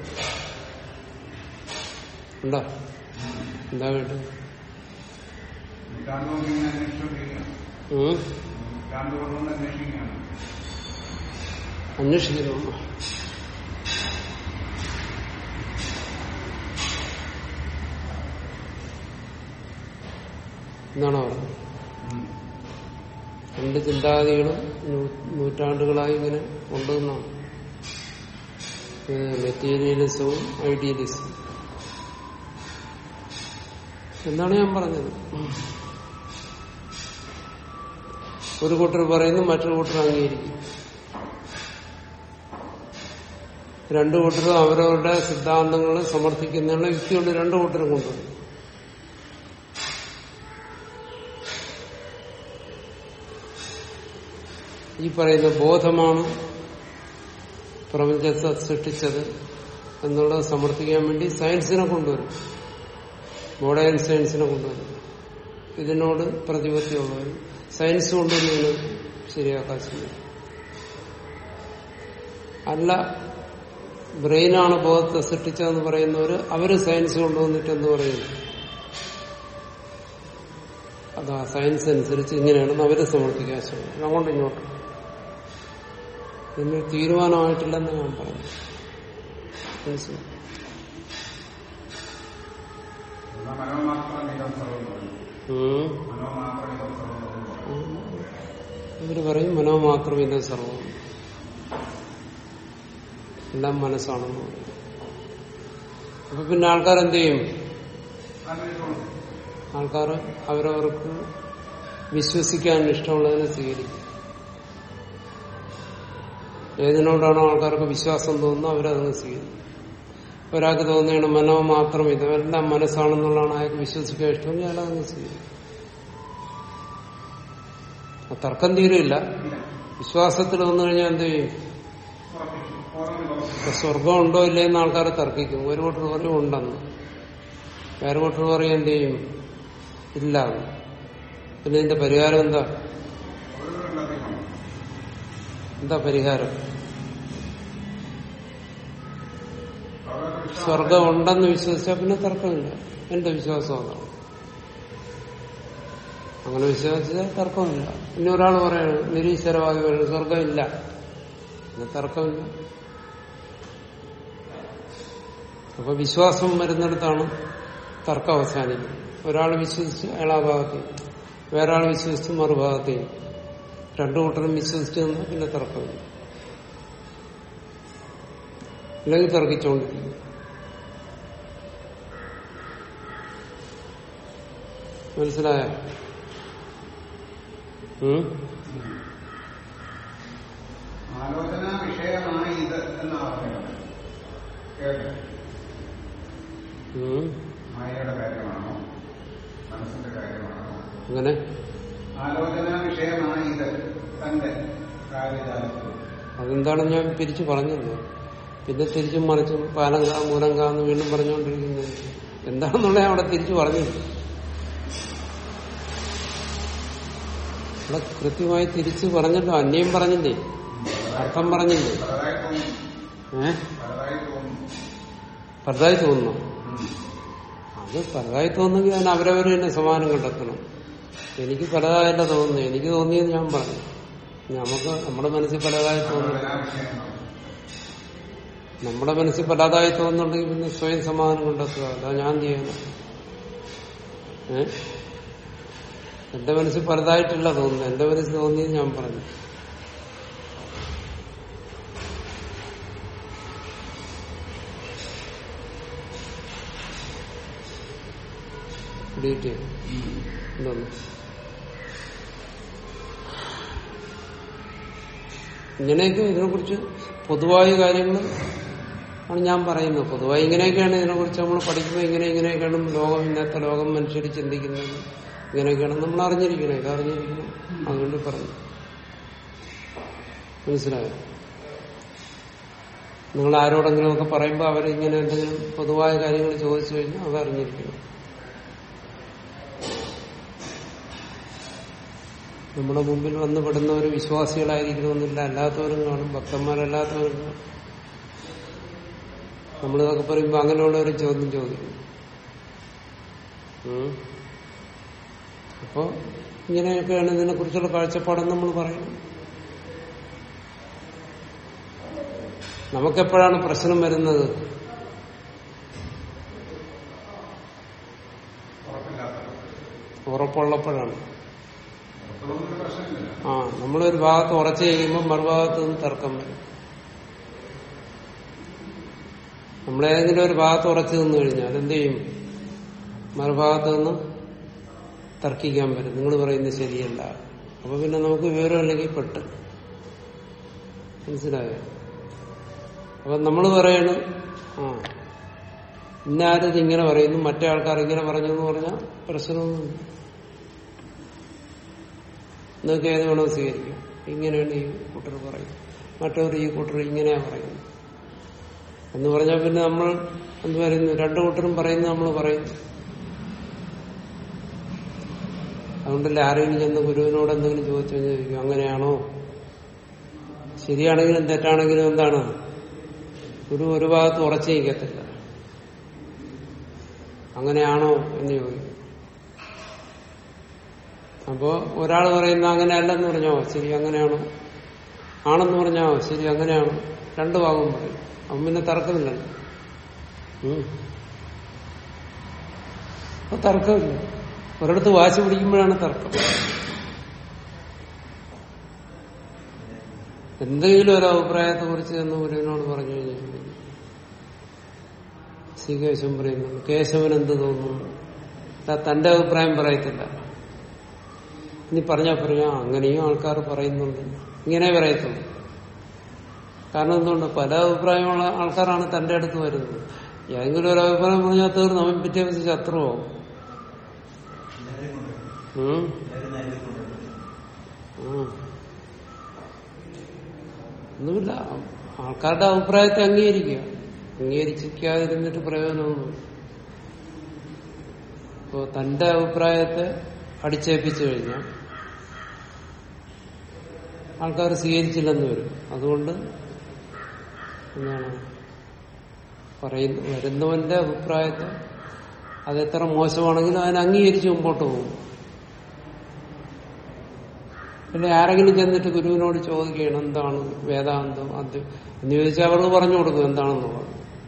ഉണ്ടോ എന്താ വേണ്ടത് നൂറ്റാണ്ടുകൊണ്ട് ഇങ്ങനെ അന്വേഷിച്ചുകൊണ്ടിരിക്കുകയാണ് ഉം? നൂറ്റാണ്ട് കൊണ്ടുവന്ന് അന്വേഷിക്കുകയാണ് അന്വേഷിക്കുന്നു എന്നാണോ പറഞ്ഞത് രണ്ട് ചിന്താഗതികളും നൂ- നൂറ്റാണ്ടുകളായി ഇങ്ങനെ കൊണ്ടുവന്നാണ് മെറ്റീരിയലിസവും ഐഡിയലിസവും എന്നാണ് ഞാൻ പറഞ്ഞത് ഒരു കൂട്ടർ പറയുന്നു മറ്റൊരു കൂട്ടർ അംഗീകരിക്കും രണ്ടു കൂട്ടരും അവരവരുടെ സിദ്ധാന്തങ്ങൾ സമർത്ഥിക്കുന്നതിനുള്ള യുക്തിയുള്ള രണ്ടു കൂട്ടരും കൊണ്ടുവരും ഈ പറയുന്ന ബോധമാണ് പ്രപഞ്ചത്തെ സൃഷ്ടിച്ചത് എന്നുള്ളത് സമർത്ഥിക്കാൻ വേണ്ടി സയൻസിനെ കൊണ്ടുവരും മോഡേൺ സയൻസിനെ കൊണ്ടുവരും ഇതിനോട് പ്രതിപത്തിയുള്ളവർ സയൻസ് കൊണ്ടുവന്നതിന് ശരിയാക്കാൻ ശ്രമിക്കും അല്ല ബ്രെയിനാണ് ബോധത്തെ സൃഷ്ടിച്ചതെന്ന് പറയുന്നവര് അവര് സയൻസ് കൊണ്ടുവന്നിട്ട് എന്ന് പറയുന്നു അതാ സയൻസ് അനുസരിച്ച് ഇങ്ങനെയാണെന്ന് അവര് സമർത്ഥിക്കാൻ ശ്രമിക്കും അങ്ങോട്ടും ഇങ്ങോട്ടും ഇതിന് തീരുമാനമായിട്ടില്ലെന്ന് ഞാൻ പറഞ്ഞു മനസ്സിലായി എന്നാ മനോമാത്രം ഇതം സർവം പറഞ്ഞു ഉം. മനോമാത്രം ഇതം സർവം എന്ന് പറഞ്ഞു. ഇവര് പറയും മനോമാത്രം ഇത് സർവം എല്ലാം മനസ്സാണെന്ന് പറയും അപ്പൊ പിന്നെ ആൾക്കാർ എന്ത് ചെയ്യും അന്വേഷിച്ചോളൂ. ആൾക്കാർ അവരവർക്ക് വിശ്വസിക്കാൻ ഇഷ്ടമുള്ളതിനെ സ്വീകരിക്കും ഏതിനോടാണോ ആൾക്കാർക്ക് വിശ്വാസം തോന്നുന്നത് അവരതിനെ സ്വീകരിക്കും ഒരാൾക്ക് തോന്നുകയാണ് മനോ മാത്രം ഇത് എല്ലാം മനസ്സാണെന്നുള്ളതാണ് അയാൾക്ക് വിശ്വസിക്കാൻ ഇഷ്ടമെങ്കിൽ അയാൾ അതിനെ സ്വീകരിക്കും ആ തർക്കം തീരില്ല ഇല്ല. വിശ്വാസത്തിൽ വന്നു കഴിഞ്ഞാൽ എന്ത് ചെയ്യും ഉറപ്പിച്ചു. ഓരോന്നും ഉറപ്പിച്ചു. ഇപ്പൊ സ്വർഗം ഉണ്ടോ ഇല്ലേ എന്ന് ആൾക്കാർ തർക്കിക്കും ഒരു കൂട്ടർ പറയും ഉണ്ടെന്ന് വേറെ കൂട്ടർ പറയും എന്ത് ചെയ്യും ഇല്ല എന്ന്. പിന്നെ ഇതിന്റെ പരിഹാരം എന്താ ഓരോന്നും കത്തിക്കണം. എന്താ പരിഹാരം അവരവരുടെ വിശ്വാസം സ്വർഗം ഉണ്ടെന്ന് വിശ്വസിച്ചാൽ പിന്നെ തർക്കമില്ല എന്റെ വിശ്വാസം അതാണ് അങ്ങനെ വിശ്വസിച്ചാൽ തർക്കമില്ല പിന്നെ ഒരാൾ പറയാണ് നിരീശ്വരവാദി പറയുന്നത് സ്വർഗമില്ല പിന്നെ തർക്കമില്ല അപ്പൊ വിശ്വാസം വരുന്നിടത്താണ് തർക്കം അവസാനിക്കും ഒരാൾ വിശ്വസിച്ച് അയാൾ ആ ഭാഗത്ത് വേറെ ആൾ വിശ്വസിച്ച് മറുഭാഗത്തേക്ക് രണ്ടു കൂട്ടരും വിശ്വസിച്ച് നിന്നാൽ പിന്നെ തർക്കമില്ല അല്ലെങ്കിൽ തർക്കിച്ചുകൊണ്ടിരിക്കും മനസ്സിലായ ആലോചനാ വിഷയമാണ് ഇത് എന്നാണ് പറയുന്നത് കേട്ടോ മായയുടെ കാര്യമാണോ മനസ്സിന്റെ കാര്യമാണോ അങ്ങനെ ആലോചനാ വിഷയമാണ് ഇത് തന്റെ കാര്യജാലത്തിൽ അതെന്താണ് ഞാൻ തിരിച്ചു പറഞ്ഞത് പിന്നെ തിരിച്ചും മറിച്ചും പാലങ്ക മൂലങ്ക എന്ന് വീണ്ടും പറഞ്ഞുകൊണ്ടിരിക്കുന്നത് എന്താണെന്നുള്ള അവിടെ തിരിച്ചു പറഞ്ഞത് അവിടെ കൃത്യമായി തിരിച്ചു പറഞ്ഞല്ലോ അന്യം പറഞ്ഞില്ലേ അർത്ഥം പറഞ്ഞില്ലേ പലതായി തോന്നുന്നു ഏഹ് പലതായി തോന്നുന്നു പലതായി തോന്നുന്നു ഉം. അത് പലതായി തോന്നുമെങ്കിൽ അതിന് അവരവർ തന്നെ സമാനം കണ്ടെത്തണം എനിക്ക് പലതായല്ല തോന്നുന്നു എനിക്ക് തോന്നിയത് ഞാൻ പറഞ്ഞു നമുക്ക് നമ്മുടെ മനസ്സിൽ പലതായി തോന്നുന്നു ആലോചനാ വിഷയമാണ് നമ്മുടെ മനസ്സിൽ പലതായി തോന്നുന്നുണ്ടെങ്കിൽ പിന്നെ സ്വയം സമാധാനം കണ്ടെത്തുക അതാ ഞാൻ ചെയ്യണം ഏ എന്റെ മനസ്സിൽ പലതായിട്ടില്ല തോന്നുന്നു എന്റെ മനസ്സിൽ തോന്നിയത് ഞാൻ പറഞ്ഞു ഡീറ്റെയിൽ എന്തോന്നു ഇങ്ങനെയൊക്കെ ഇതിനെക്കുറിച്ച് പൊതുവായ കാര്യങ്ങൾ ആണ് ഞാൻ പറയുന്നത് പൊതുവായി ഇങ്ങനെയൊക്കെയാണ് ഇതിനെക്കുറിച്ച് നമ്മൾ പഠിക്കുമ്പോൾ ഇങ്ങനെ ഇങ്ങനെയൊക്കെയാണ് ലോകം ഇന്നത്തെ ലോകം മനുഷ്യർ ചിന്തിക്കുന്നത് ഇങ്ങനെയൊക്കെയാണ് നമ്മൾ അറിഞ്ഞിരിക്കണം ഇത് അറിഞ്ഞിരിക്കണം അതുകൊണ്ട് പറഞ്ഞു മനസ്സിലായോ നിങ്ങൾ ആരോടെങ്കിലും ഒക്കെ പറയുമ്പോൾ അവരിങ്ങനെ എന്തെങ്കിലും പൊതുവായ കാര്യങ്ങൾ ചോദിച്ചു കഴിഞ്ഞാൽ അത് അറിഞ്ഞിരിക്കണം നമ്മുടെ മുമ്പിൽ വന്ന് പെടുന്നവർ വിശ്വാസികളായിരിക്കണമെന്നില്ല അല്ലാത്തവരും കാണും ഭക്തന്മാരല്ലാത്തവരും കാണും നമ്മളിതൊക്കെ പറയുമ്പോൾ അങ്ങനെയുള്ളവരും ചോദ്യം ചോദിക്കും ഉം. അപ്പോ ഇങ്ങനെയൊക്കെയാണ് ഇതിനെ കുറിച്ചുള്ള കാഴ്ചപ്പാടെന്ന് നമ്മൾ പറയുന്നത് നമുക്കെപ്പോഴാണ് പ്രശ്നം വരുന്നത് ഉറപ്പില്ലാത്തത് ഉറപ്പുള്ളപ്പോഴാണ് ഉറപ്പുള്ളതൊന്നും പ്രശ്നമില്ല ആ നമ്മളൊരു ഭാഗത്ത് ഉറച്ചു കഴിയുമ്പോൾ മറുഭാഗത്ത് നിന്ന് തർക്കം വരും നമ്മളേതെങ്കിലും ഒരു ഭാഗത്ത് ഉറച്ചു നിന്ന് കഴിഞ്ഞാൽ എന്ത് ചെയ്യും മറുഭാഗത്ത് നിന്ന് തർക്കിക്കാൻ പറ്റും നിങ്ങൾ പറയുന്നത് ശരിയല്ല അപ്പൊ പിന്നെ നമുക്ക് വിവരമില്ലെങ്കിൽ പെട്ട് മനസ്സിലായോ അപ്പൊ നമ്മൾ പറയണ ആ ഇന്നാരത് ഇങ്ങനെ പറയുന്നു മറ്റേ ആൾക്കാർ ഇങ്ങനെ പറഞ്ഞു എന്ന് പറഞ്ഞാൽ പ്രശ്നമൊന്നുമില്ല നിങ്ങൾക്ക് ഏത് വേണോ സ്വീകരിക്കാം ഇങ്ങനെയാണ് ഈ കൂട്ടർ പറയുന്നത് മറ്റവർ ഈ കൂട്ടർ ഇങ്ങനെയാ പറയുന്നത് എന്ന് പറഞ്ഞാൽ പിന്നെ നമ്മൾ എന്ത് പറയുന്നു രണ്ടു കൂട്ടരും പറയുന്നു നമ്മൾ പറയുന്നു അതുകൊണ്ടല്ലേ ആരെങ്കിലും ചെന്ന് ഗുരുവിനോട് എന്തെങ്കിലും ചോദിച്ചു കഴിഞ്ഞാൽ ചോദിക്കും അങ്ങനെയാണോ ശരിയാണെങ്കിലും തെറ്റാണെങ്കിലും എന്താണ് ഗുരു ഒരു ഭാഗത്ത് ഉറച്ചു നിൽക്കത്തില്ല അങ്ങനെയാണോ എന്ന് ചോദിക്കും അപ്പോ ഒരാൾ പറയുന്ന അങ്ങനെയല്ലെന്ന് പറഞ്ഞോ ശരി അങ്ങനെയാണോ ആണെന്ന് പറഞ്ഞോ ശരി അങ്ങനെയാണോ രണ്ടു ഭാഗവും പറയും അവൻ പിന്നെ തർക്കമില്ലല്ലോ ഉം. അപ്പൊ തർക്കമില്ല ഒരിടത്ത് വാശി പിടിക്കുമ്പോഴാണ് തർക്കം എന്തെങ്കിലും ഒരു അഭിപ്രായത്തെ കുറിച്ച് എന്ന് ഗുരുവിനോട് പറഞ്ഞു കഴിഞ്ഞിട്ടുണ്ടെങ്കിൽ ശ്രീ കേശവൻ പറയുന്നു കേശവൻ എന്ത് തോന്നുന്നു ദാ തന്റെ അഭിപ്രായം പറയത്തില്ല ഇനി പറഞ്ഞാൽ പറയാ അങ്ങനെയും ആൾക്കാർ പറയുന്നുണ്ട് ഇങ്ങനെ പറയത്തുള്ളൂ കാരണം എന്തുകൊണ്ട് പല അഭിപ്രായമുള്ള ആൾക്കാരാണ് തന്റെ അടുത്ത് വരുന്നത് ഏതെങ്കിലും ഒരു അഭിപ്രായം പറഞ്ഞാൽ തീർന്നു അവൻ പിറ്റേ ദിവസം ശത്രുവാകും ഉം. ആ. ഒന്നുമില്ല ആൾക്കാരുടെ അഭിപ്രായത്തെ അംഗീകരിക്കുക അംഗീകരിക്കാതിരുന്നിട്ട് പ്രയോജനമൊന്നും ഇപ്പോ തന്റെ അഭിപ്രായത്തെ അടിച്ചേൽപ്പിച്ചു കഴിഞ്ഞാൽ ആൾക്കാർ സ്വീകരിച്ചില്ലെന്ന് വരും അതുകൊണ്ട് എന്താണ് പറയുന്ന വരുന്നവന്റെ അഭിപ്രായത്തെ അതെത്ര മോശമാണെങ്കിലും അതിനെ അംഗീകരിച്ച് മുമ്പോട്ട് പോകും പിന്നെ ആരെങ്കിലും ചെന്നിട്ട് ഗുരുവിനോട് ചോദിക്കുകയാണ് എന്താണ് വേദാന്തം അത് എന്ന് ചോദിച്ചാൽ അവർക്ക് പറഞ്ഞു കൊടുക്കും എന്താണെന്നുള്ളത്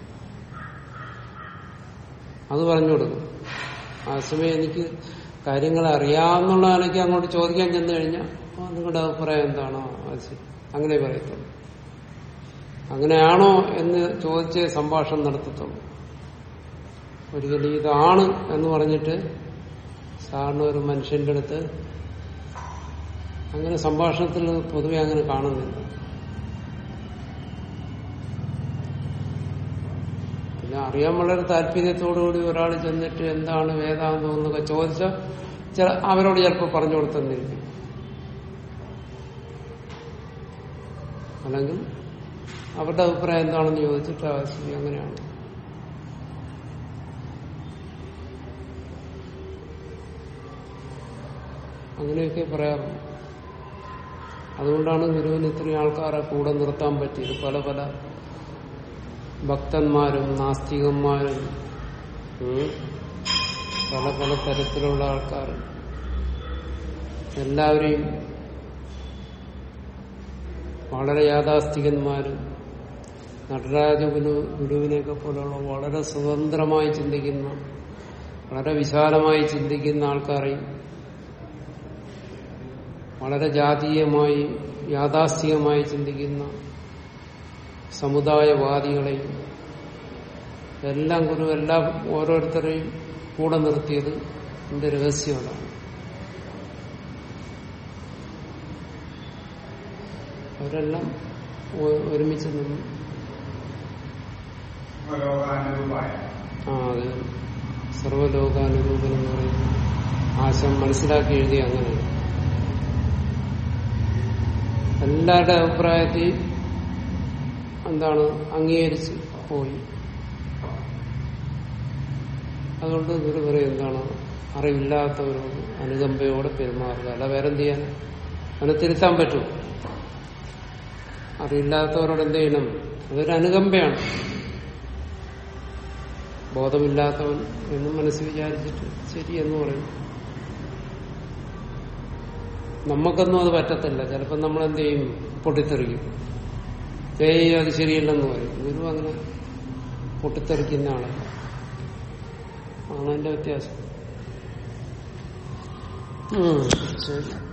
അത് പറഞ്ഞു കൊടുക്കും ആ സമയം എനിക്ക് കാര്യങ്ങൾ അറിയാവുന്നുള്ള നിലയ്ക്ക് അങ്ങോട്ട് ചോദിക്കാൻ ചെന്നു കഴിഞ്ഞാൽ ആ, നിങ്ങളുടെ അഭിപ്രായം എന്താണോ അത് ശരി അങ്ങനെ പറയത്തുള്ളൂ അങ്ങനെയാണോ എന്ന് ചോദിച്ച് സംഭാഷണം നടത്തത്തുള്ളൂ ഒരിക്കലും ഇതാണ് എന്ന് പറഞ്ഞിട്ട് സാറിന് ഒരു മനുഷ്യന്റെ അടുത്ത് അങ്ങനെ സംഭാഷണത്തിൽ പൊതുവെ അങ്ങനെ കാണുന്നില്ല പിന്നെ അറിയാൻ വളരെ താല്പര്യത്തോടുകൂടി ഒരാൾ ചെന്നിട്ട് എന്താണ് വേദാന്തം എന്നൊക്കെ ചോദിച്ചാൽ ചില അവരോട് ചിലപ്പോൾ പറഞ്ഞു കൊടുത്തെന്നിരിക്കും അല്ലെങ്കിൽ അവരുടെ അഭിപ്രായം എന്താണെന്ന് ചോദിച്ചിട്ട് ആ ശരി അങ്ങനെയാണ് അങ്ങനെയൊക്കെ പറയാറുണ്ട് അതുകൊണ്ടാണ് ഗുരുവിന് ഇത്രയും ആൾക്കാരെ കൂടെ നിർത്താൻ പറ്റിയത് പല പല ഭക്തന്മാരും നാസ്തികന്മാരും ഉം, പല പല തരത്തിലുള്ള ആൾക്കാർ എല്ലാവരെയും വളരെ യാഥാസ്ഥികന്മാരും നടരാജ ഗുരു ഗുരുവിനെയൊക്കെ പോലെയുള്ള വളരെ സ്വതന്ത്രമായി ചിന്തിക്കുന്ന വളരെ വിശാലമായി ചിന്തിക്കുന്ന ആൾക്കാരെയും വളരെ ജാതീയമായി യാഥാസ്ഥികമായി ചിന്തിക്കുന്ന സമുദായവാദികളെയും എല്ലാം ഗുരു എല്ലാം ഓരോരുത്തരെയും കൂടെ നിർത്തിയത് എന്റെ രഹസ്യമാണ് അവരെല്ലാം ഒ- ഒരുമിച്ച് നിന്ന് ലോകാനുരൂപായ ആ അത് സർവലോകാനുരൂപൻ എന്ന് പറയുന്ന ആശം മനസ്സിലാക്കി എഴുതി അങ്ങനെയാണ് എല്ലാവരുടെ അഭിപ്രായത്തിൽ എന്താണ് അംഗീകരിച്ച് പോയി അതുകൊണ്ട് ഗുരു പറയും എന്താണ് അറിവില്ലാത്തവരോട് അനുകമ്പയോടെ പെരുമാറുക അല്ല വേറെന്ത് ചെയ്യാൻ അവനെ തിരുത്താൻ പറ്റും അറിവില്ലാത്തവരോട് എന്ത് ചെയ്യണം അതൊരു അനുകമ്പയാണ് ബോധമില്ലാത്തവൻ എന്ന് മനസ്സ് വിചാരിച്ചിട്ട് ശരി എന്ന് പറയും നമുക്കൊന്നും അത് പറ്റത്തില്ല ചിലപ്പോൾ നമ്മൾ എന്ത് ചെയ്യും പൊട്ടിത്തെറിക്കും ഏയ് അത് ശരിയല്ലെന്ന് പറയും ഗുരു അങ്ങനെ പൊട്ടിത്തെറിക്കുന്ന ആളല്ല ആണ് അതിന്റെ വ്യത്യാസം ഉം, ശരി